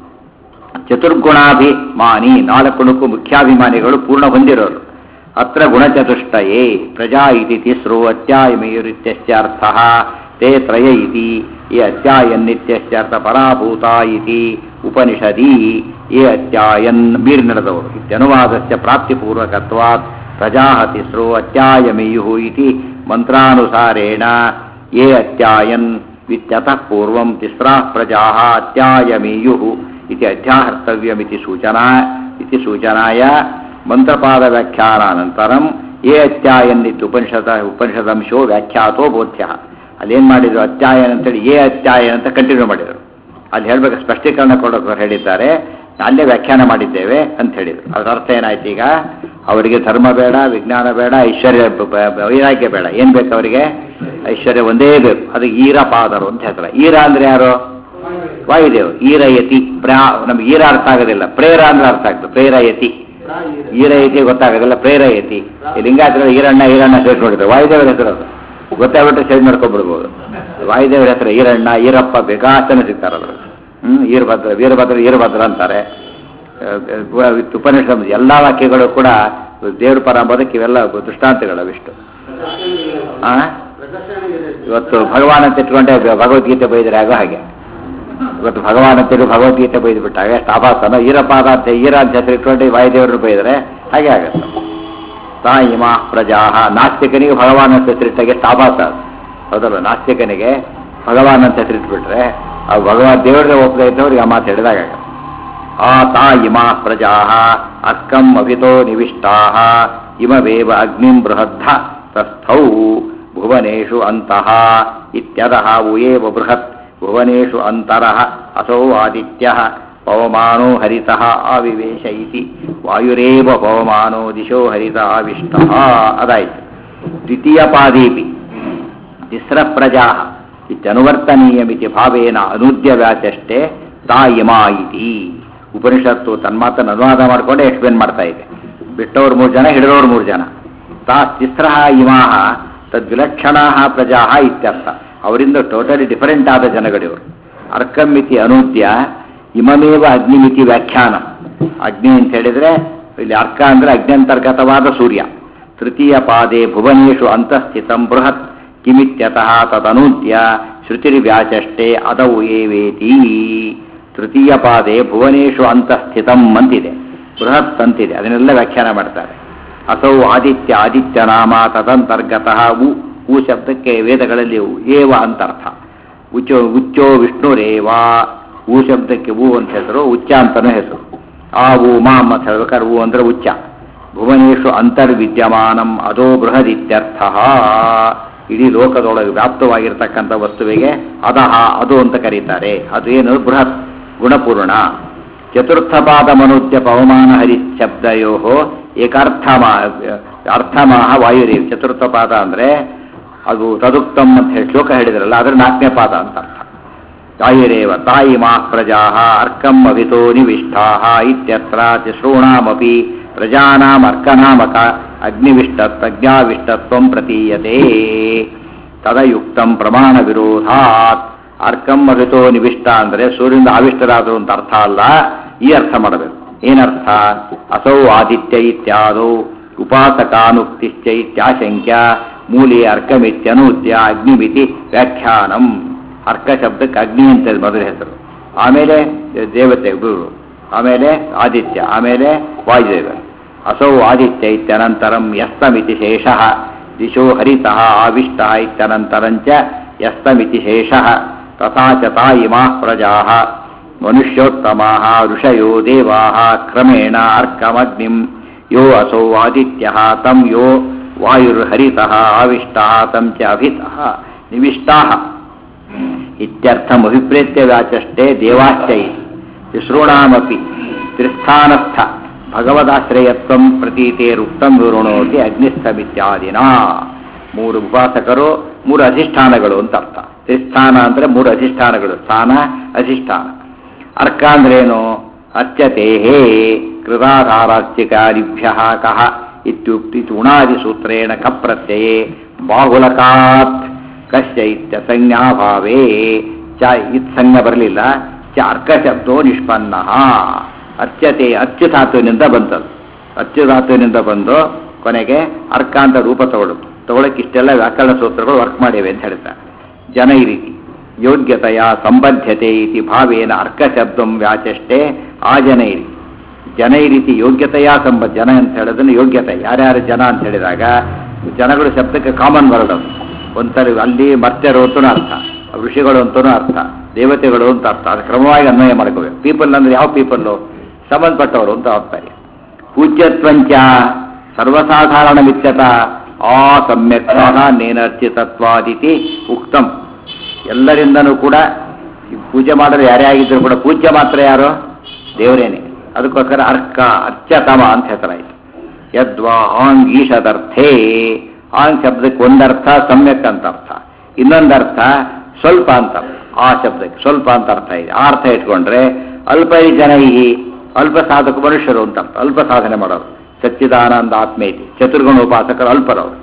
ಚತುರ್ಗುಣಾಭಿಮಾನಿ ನಾಲ್ಕು ಮುಖ್ಯಾಭಿಮಾನಿಗಳು ಪೂರ್ಣ ಹೊಂದಿರೋರು ಅತ್ರ ಗುಣಚತುಷ್ಟಯೇ ಪ್ರಜಾ ಇತಿ ತಿಸ್ರೋ ಅತ್ಯಾಯಮೇಯುರಿತ್ಯರ್ಥ ತೇ ತ್ರಯ ಇತಿ ಈ ಅತ್ಯಾಯನ್ನಿತ್ಯರ್ಥ ಪರಾಭೂತ ಇತಿ ಉಪನಿಷದಿ ಏ ಅತ್ಯಾಯನ್ ಬೀರ್ ನಡೆದವರು ಇತ್ಯನುವಾದಸ್ಯ ಪ್ರಾಪ್ತಿಪೂರ್ವಕತ್ವಾತ್ ಪ್ರಜಾ ತಿಸ್ರೋ ಅತ್ಯಾಯಮೇಯು ಇತಿ ಮಂತ್ರಾನುಸಾರೇಣ ಯೇ ಅತ್ಯಾಯನ್ ವಿತ್ಯತಃ ಪೂರ್ವಂ ತಿಸ್ರಾ ಪ್ರಜಾ ಅತ್ಯಾಯಮೇಯು ಇತಿ ಅಧ್ಯಾಹರ್ತವ್ಯಮಿತಿ ಸೂಚನಾ ಇತಿ ಸೂಚನಾಯ ಮಂತ್ರಪಾದ ವ್ಯಾಖ್ಯಾನಾನಂತರಂ ಯೇ ಅತ್ಯಾಯನ್ ಇತ್ತು ಉಪನಿಷದ ಉಪನಿಷದಂಶೋ ವ್ಯಾಖ್ಯಾತೋ ಬೋಧ್ಯ ಅಲ್ಲೇನು ಮಾಡಿದ್ರು ಅತ್ಯಾಯನ್ ಅಂತೇಳಿ ಏ ಅತ್ಯಾಯನ್ ಅಂತ ಕಂಟಿನ್ಯೂ ಮಾಡಿದರು ಅಲ್ಲಿ ಹೇಳ್ಬೇಕು ಸ್ಪಷ್ಟೀಕರಣ ಕೊಡೋಕೆ ಹೇಳಿದ್ದಾರೆ ಅಲ್ಲೇ ವ್ಯಾಖ್ಯಾನ ಮಾಡಿದ್ದೇವೆ ಅಂತ ಹೇಳಿದರು ಅದರ ಅರ್ಥ ಏನಾಯ್ತು ಈಗ ಅವರಿಗೆ ಧರ್ಮ ಬೇಡ ವಿಜ್ಞಾನ ಬೇಡ ಐಶ್ವರ್ಯ ಬ- ಬ- ವೈರಾಗ್ಯ ಬೇಡ ಏನು ಬೇಕು ಅವರಿಗೆ ಐಶ್ವರ್ಯ ಒಂದೇ ಬೇಕು ಅದು ಈರಪಾದರು ಅಂತ ಹೇಳ್ತಾರೆ ಈರ ಅಂದ್ರೆ ಯಾರು ವಾಯುದೇವ್ ಈರಯತಿ ಪ್ರಾ ನಮ್ಗೆ ಈರ ಅರ್ಥ ಆಗೋದಿಲ್ಲ ಪ್ರೇರ ಅಂದ್ರೆ ಅರ್ಥ ಆಗ್ತದೆ ಪ್ರೇರಯತಿ ಈರಯತಿ ಗೊತ್ತಾಗೋದಿಲ್ಲ ಪ್ರೇರಯತಿ ಈ ಲಿಂಗಾಯತರ ಈರಣ್ಣ ಈರಣ್ಣ ಸೇರಿ ನೋಡಿದ್ರೆ ವಾಯುದೇವರ ಹೆಸರು ಅದು ಗೊತ್ತಾಗ್ಬಿಟ್ಟು ಸೇರಿ ಮಾಡ್ಕೊಂಡ್ಬಿಡ್ಬೋದು ವಾಯುದೇವರ ಹೆಸರು ಈರಣ್ಣ ಈರಪ್ಪ ಬೇಕಾಷ್ಟನೇ ಸಿಗ್ತಾರಲ್ಲ ಹ್ಮ್ ಈರಭದ್ರ ವೀರಭದ್ರ ಈರಭದ್ರ ಅಂತಾರೆ ಉಪನಿಷತ್ ಎಲ್ಲ ವಾಕ್ಯಗಳು ಕೂಡ ದೇವ್ರ ಪರ ಅಂಬೋದಕ್ಕೆ ಇವೆಲ್ಲ ದೃಷ್ಟಾಂತಗಳು ಅವಿಷ್ಟು ಆ ಇವತ್ತು ಭಗವಾನ್ ಅಂತ ಇಟ್ಕೊಂಡೆ ಭ- ಭಗವದ್ಗೀತೆ ಬೈದ್ರೆ ಆಗೋ ಹಾಗೆ ಇವತ್ತು ಭಗವಾನ್ ಅಂತೇಳಿ ಭಗವದ್ಗೀತೆ ಬೈದು ಬಿಟ್ಟಾಗ ಎಷ್ಟು ಆಭಾಸನ ಈರಪಾದ ಅಂತ ಈರ ಅಂತ ಹೆಸರು ಇಟ್ಕೊಂಡು ವಾಯುದೇವರು ಬೈದ್ರೆ ಹಾಗೆ ಆಗತ್ತೆ ತಾಯಿಮಾ ಪ್ರಜಾ ನಾಸ್ತಿಕನಿಗೆ ಭಗವಾನ್ ಅಂತ ಹೆಸರಿಟ್ಟಾಗ ಎಷ್ಟು ಆಭಾಸ ಅದು. ಹೌದಲ್ಲ ನಾಸ್ತಿಕನಿಗೆ ಭಗವಾನ್ ಅಂತ ಹೆಸರಿಟ್ಬಿಟ್ರೆ ಆ ಭಗವಾನ್ ದೇವರಿಗೆ ಒಪ್ಪದೆ ಇದ್ದವ್ರಿಗೆ ಆ ಮಾತು ಹೇಳಿದಾಗ ಆಗತ್ತೆ. ಆ ತಾ ಇಮಾ ಪ್ರಜಾ ಅರ್ಕಂ ಅಭಿತೋ ನಿವಿಷ್ಟಾ ಇಮವೇವ ಅಗ್ನಿಂ ಬೃಹದ್ಧ ತಸ್ಥೌ ಭುವನೇಷು ಅಂತಃ ಇತ್ಯದಃ ಉಯೇವ ಬೃಹತ್ ಭುವನೇಷು ಅಂತರಃ ಅಸೌ ಆದಿತ್ಯಃ ಪವಮಾನೋ ಹರಿತಃ ಆವಿವೇಶ ಇತಿ ವಾಯುರೇವ ಪವಮಾನೋ ದಿಶೋ ಹರಿತ ಆವಿಷ್ಟಃ ಅದಾಯಿತು ದ್ವಿತೀಯ ಪಾದೀಪಿ ತಿಸ್ರ ಪ್ರಜಾ ಇತ್ಯನುವರ್ತನೀಯಮಿತಿ ಭಾವೇನ ಅನೂದ್ಯ ವ್ಯಾಚಷ್ಟೇ ತಾ ಇಮಾ ಇತಿ ಉಪನಿಷತ್ತು ತನ್ಮಾತನ್ನು ಅನುವಾದ ಮಾಡಿಕೊಂಡೆ ಎಕ್ಸ್ಪ್ಲೇನ್ ಮಾಡ್ತಾ ಇದೆ ಬಿಟ್ಟವ್ರು ಮೂರು ಜನ ಹಿಡಿದವ್ರು ಮೂರು ಜನ ತಾ ತಿಸ್ರ ಇಮಾಹ ತದ್ವಿಲಕ್ಷಣಾ ಪ್ರಜಾ ಇತ್ಯರ್ಥ ಅವರಿಂದ ಟೋಟಲಿ ಡಿಫರೆಂಟ್ ಆದ ಜನಗಳಿವರು ಅರ್ಕಮಿತಿ ಅನೂದ್ಯ ಇಮಮೇವ ಅಗ್ನಿಮಿತಿ ವ್ಯಾಖ್ಯಾನ ಅಗ್ನಿ ಅಂತ ಹೇಳಿದ್ರೆ ಇಲ್ಲಿ ಅರ್ಕ ಅಂದ್ರೆ ಅಗ್ನ್ಯಂತರ್ಗತವಾದ ಸೂರ್ಯ ತೃತೀಯ ಪಾದೆ ಭುವನೇಶು ಅಂತಸ್ಥಿತಂ ಬೃಹತ್ ಕಿಮಿತ್ಯತಃ ತದನೂದ್ಯ ಶ್ರುತಿರ್ವ್ಯಾಚಷ್ಟೇ ಅದವು ಏವೇತಿ ತೃತೀಯ ಪಾದೆ ಭುವನೇಶು ಅಂತಸ್ಥಿತಂ ಅಂತಿದೆ ಬೃಹತ್ ಅಂತಿದೆ ಅದನ್ನೆಲ್ಲ ವ್ಯಾಖ್ಯಾನ ಮಾಡ್ತಾರೆ ಅಸೌ ಆದಿತ್ಯ ಆದಿತ್ಯ ನಾಮ ತದಂತರ್ಗತಃ ಉ ಉ ಶಬ್ದಕ್ಕೆ ವೇದಗಳಲ್ಲಿ ಏವ ಅಂತರ್ಥ ಉಚ್ಚೋ ಉಚ್ಚೋ ವಿಷ್ಣುರೇವ ಉ ಶಬ್ದಕ್ಕೆ ಉ ಅಂತ ಹೆಸರು ಉಚ್ಚ ಅಂತನೂ ಹೆಸರು ಆ ಉ ಮಾಮ್ ಅಂತ ಹೇಳ್ಬೇಕಾದ್ರೆ ಉ ಅಂದ್ರೆ ಉಚ್ಚ ಭುವನೇಶು ಅಂತರ್ವಿದ್ಯಮಾನಂ ಅದೋ ಬೃಹದಿತ್ಯರ್ಥ ಇಡೀ ಲೋಕದೊಳಗೆ ವ್ಯಾಪ್ತವಾಗಿರ್ತಕ್ಕಂಥ ವಸ್ತುವಿಗೆ ಅದಹ ಅದು ಅಂತ ಕರೀತಾರೆ ಅದು ಏನು ಬೃಹತ್ ಗುಣಪೂರ್ಣ ಚತುರ್ಥ ಪಾದ ಮನುದ್ಯ ಪವಮಾನ ಹರಿ ಶಬ್ದಯೋ ಏಕಾರ್ಥಮಾ ಅರ್ಥಮಾಹ ವಾಯುರೇವ್ ಚತುರ್ಥ ಪಾದ ಅಂದ್ರೆ ಅದು ತದುಕ್ತಮ್ ಅಂತ ಹೇಳಿ ಶ್ಲೋಕ ಹೇಳಿದ್ರಲ್ಲ ಅದ್ರ ನಾಲ್ಕನೇ ಪಾದ ಅಂತ ಅರ್ಥ ತಾಯಿರೇವ ತಾಯಿ ಮಾ ಪ್ರಜಾ ಅರ್ಕಂ ಅಭಿತೋ ನಿವಿಷ್ಟಾ ಇತ್ಯತ್ರ ತಿಸೃಣಾಮಪಿ ಪ್ರಜಾನಾಂ ಅರ್ಕನಾಮಕ ಅಗ್ನಿವಿಷ್ಟತ್ವಜ್ಞಾವಿಷ್ಟತ್ವಂ ಪ್ರತೀಯತೆ ತದಯುಕ್ತಂ ಪ್ರಮಾಣ ವಿರೋಧಾತ್ ಅರ್ಕಂ ಅಭಿತೋ ನಿವಿಷ್ಟ ಅಂದರೆ ಸೂರ್ಯನಿಂದ ಆವಿಷ್ಟರಾದರು ಅಂತ ಅರ್ಥ ಅಲ್ಲ ಈ ಅರ್ಥ ಮಾಡಬೇಕು ಏನರ್ಥ ಅಸೌ ಆದಿತ್ಯ ಇತ್ಯಾದೌ ಉಪಾಸಕಾನುಕ್ತಿಶ್ಚ ಇತ್ಯಾಶಂಕ್ಯ ಮೂಲೆ ಅರ್ಕಮಿತ್ಯನೂದ್ಯ ಅಗ್ನಿಮಿತಿ ವ್ಯಾಖ್ಯಾನಂ ಅರ್ಕ ಶಬ್ದಕ್ಕೆ ಅಗ್ನಿ ಅಂತ ಮೊದಲ ಹೆಸರು ಆಮೇಲೆ ದೇವತೆ ಗುರು ಆಮೇಲೆ ಆದಿತ್ಯ ಆಮೇಲೆ ವಾಯುದೇವ ಅಸೌ ಆದಿತ್ಯ ಇತ್ಯನಂತರಂ ಯಸ್ತಮಿತಿ ಶೇಷಃ ದಿಶೋ ಹರಿತಃ ಆವಿಷ್ಟ ಇತ್ಯನಂತರಂಚ ಯಸ್ತಮಿತಿ ಶೇಷಃ ತಥಾ ಚ ತಾ ಇಮಾಃ ಪ್ರಜಾಃ ಮನುಷ್ಯೋತ್ತಮಾಃ ಋಷಯೋ ದೇವಾಃ ಕ್ರಮೇಣ ಅರ್ಕಮಗ್ನಿಂ ಯೋ ಅಸೌ ಆದಿತ್ಯಃ ತಂ ಯೋ ವಾಯುರ್ಹರಿತಃ ಆವಿಷ್ಟಃ ತಂ ಚ ಅಭಿತಃ ನಿವಿಷ್ಟಾಃ ಇತ್ಯರ್ಥಮಭಿಪ್ರೇತ್ಯ ವ್ಯಾಚಷ್ಟೇ ದೇವಾಶ್ಚ ಇತಿ ತಿಸೃಣಾಮಪಿ ತ್ರಿಸ್ಥಾನಸ್ಥ ಭಗವದಾಶ್ರಯತ್ವಂ ಪ್ರತೀತೇರುಕ್ತಂ ವಿವೃಣೋತಿ ಅಗ್ನಿಸ್ಥಮಿತ್ಯಾದಿನ ಮೂರು ಉಪಾಸಕರು ಮೂರು ಅಧಿಷ್ಠಾನಗಳು ಅಂತ ಅರ್ಥ ತ್ರಿಸ್ಥಾನ ಅಂದ್ರೆ ಮೂರು ಅಧಿಷ್ಠಾನಗಳು ಸ್ಥಾನ ಅಧಿಷ್ಠಾನ ಅರ್ಕ ಅಂದ್ರೇನು ಅರ್ಚತೆ ಹೇ ಕೃತಾಧಾರಾರ್ಚಿಕಾರಿಭ್ಯ ಕಹ ಇತ್ಯುಕ್ತಿ ಉಣಾದಿಸೂತ್ರೇಣ ಕಪ್ರತ್ಯಯೇ ಬಾಹುಲಕಾತ್ ಕಶ್ಯ ಇತ್ಯ ಸಂಜ್ಞಾಭಾವೇ ಚ ಇತ್ ಸಂಜ್ಞೆ ಬರಲಿಲ್ಲ ಚ ಅರ್ಕ ಶಬ್ದೋ ನಿಷ್ಪನ್ನ ಅರ್ಚತೆ ಅಚ್ಚು ಧಾತುವಿನಿಂದ ಬಂತದು ಅಚ್ಚು ಧಾತುವಿನಿಂದ ಬಂದು ಕೊನೆಗೆ ಅರ್ಕ ಅಂತ ರೂಪ ತಗೊಳ್ಳುತ್ತೆ ತಗೊಳಕ್ಕೆ ಇಷ್ಟೆಲ್ಲ ವ್ಯಾಕರಣ ಸೂತ್ರಗಳು ವರ್ಕ್ ಮಾಡಿವೆ ಅಂತ ಹೇಳ್ತಾರೆ ಜನ ಈ ರೀತಿ ಯೋಗ್ಯತೆಯ ಸಂಬದ್ಧತೆ ಇತಿ ಭಾವೇನ ಅರ್ಕ ಶಬ್ದಂ ವ್ಯಾಚಷ್ಟೇ ಆ ಜನ ಇರಿ ಜನ ಈ ರೀತಿ ಯೋಗ್ಯತೆಯ ಸಂಬ ಜನ ಅಂತ ಹೇಳೋದನ್ನು ಯೋಗ್ಯತೆ ಯಾರ್ಯಾರು ಜನ ಅಂತ ಹೇಳಿದಾಗ ಜನಗಳು ಶಬ್ದಕ್ಕೆ ಕಾಮನ್ ವರ್ಡ್ ಅದು ಒಂಥರ ಅಲ್ಲಿ ಮರ್ತ್ಯರು ಅಂತನೂ ಅರ್ಥ ಋಷಿಗಳು ಅಂತನೂ ಅರ್ಥ ದೇವತೆಗಳು ಅಂತ ಅರ್ಥ ಅದು ಕ್ರಮವಾಗಿ ಅನ್ವಯ ಮಾಡ್ಕೋಬೇಕು ಪೀಪಲ್ ಅಂದ್ರೆ ಯಾವ ಪೀಪಲ್ಲು ಸಂಬಂಧಪಟ್ಟವರು ಅಂತ ಅರ್ಥ ಪೂಜ್ಯತ್ವಂಚ ಸರ್ವಸಾಧಾರಣ ಮಿತ್ಯತ ಆ ಸಮ್ಯಕ್ ನೇನರ್ಚಿತತ್ವಾದಿತಿ ಉಕ್ತಂ ಎಲ್ಲರಿಂದನೂ ಕೂಡ ಈ ಪೂಜೆ ಮಾಡಲು ಯಾರೇ ಆಗಿದ್ರು ಕೂಡ ಪೂಜ್ಯ ಮಾತ್ರ ಯಾರು ದೇವರೇನೆ ಅದಕ್ಕೋಸ್ಕರ ಅರ್ಕ ಅರ್ಚತಮ ಅಂತ ಹೆಸರಾಯಿತು ಯದ್ವಾ ಆಂಗ್ ಈಶದರ್ಥೇ ಆಂಗ್ ಶಬ್ದಕ್ಕೆ ಒಂದರ್ಥ ಸಮ್ಯಕ್ ಅಂತ ಅರ್ಥ ಇನ್ನೊಂದರ್ಥ ಸ್ವಲ್ಪ ಅಂತ ಆ ಶಬ್ದಕ್ಕೆ ಸ್ವಲ್ಪ ಅಂತ ಅರ್ಥ ಇದೆ ಆ ಅರ್ಥ ಇಟ್ಕೊಂಡ್ರೆ ಅಲ್ಪ ಜನೈಹಿ ಅಲ್ಪ ಸಾಧಕ ಮನುಷ್ಯರು ಅಂತ ಅರ್ಥ ಅಲ್ಪ ಸಾಧನೆ ಮಾಡೋರು ಸಚ್ಚಿದಾನಂದ ಆತ್ಮೇತಿ ಚತುರ್ಗುಣ ಉಪಾಸಕರು ಅಲ್ಪರವರು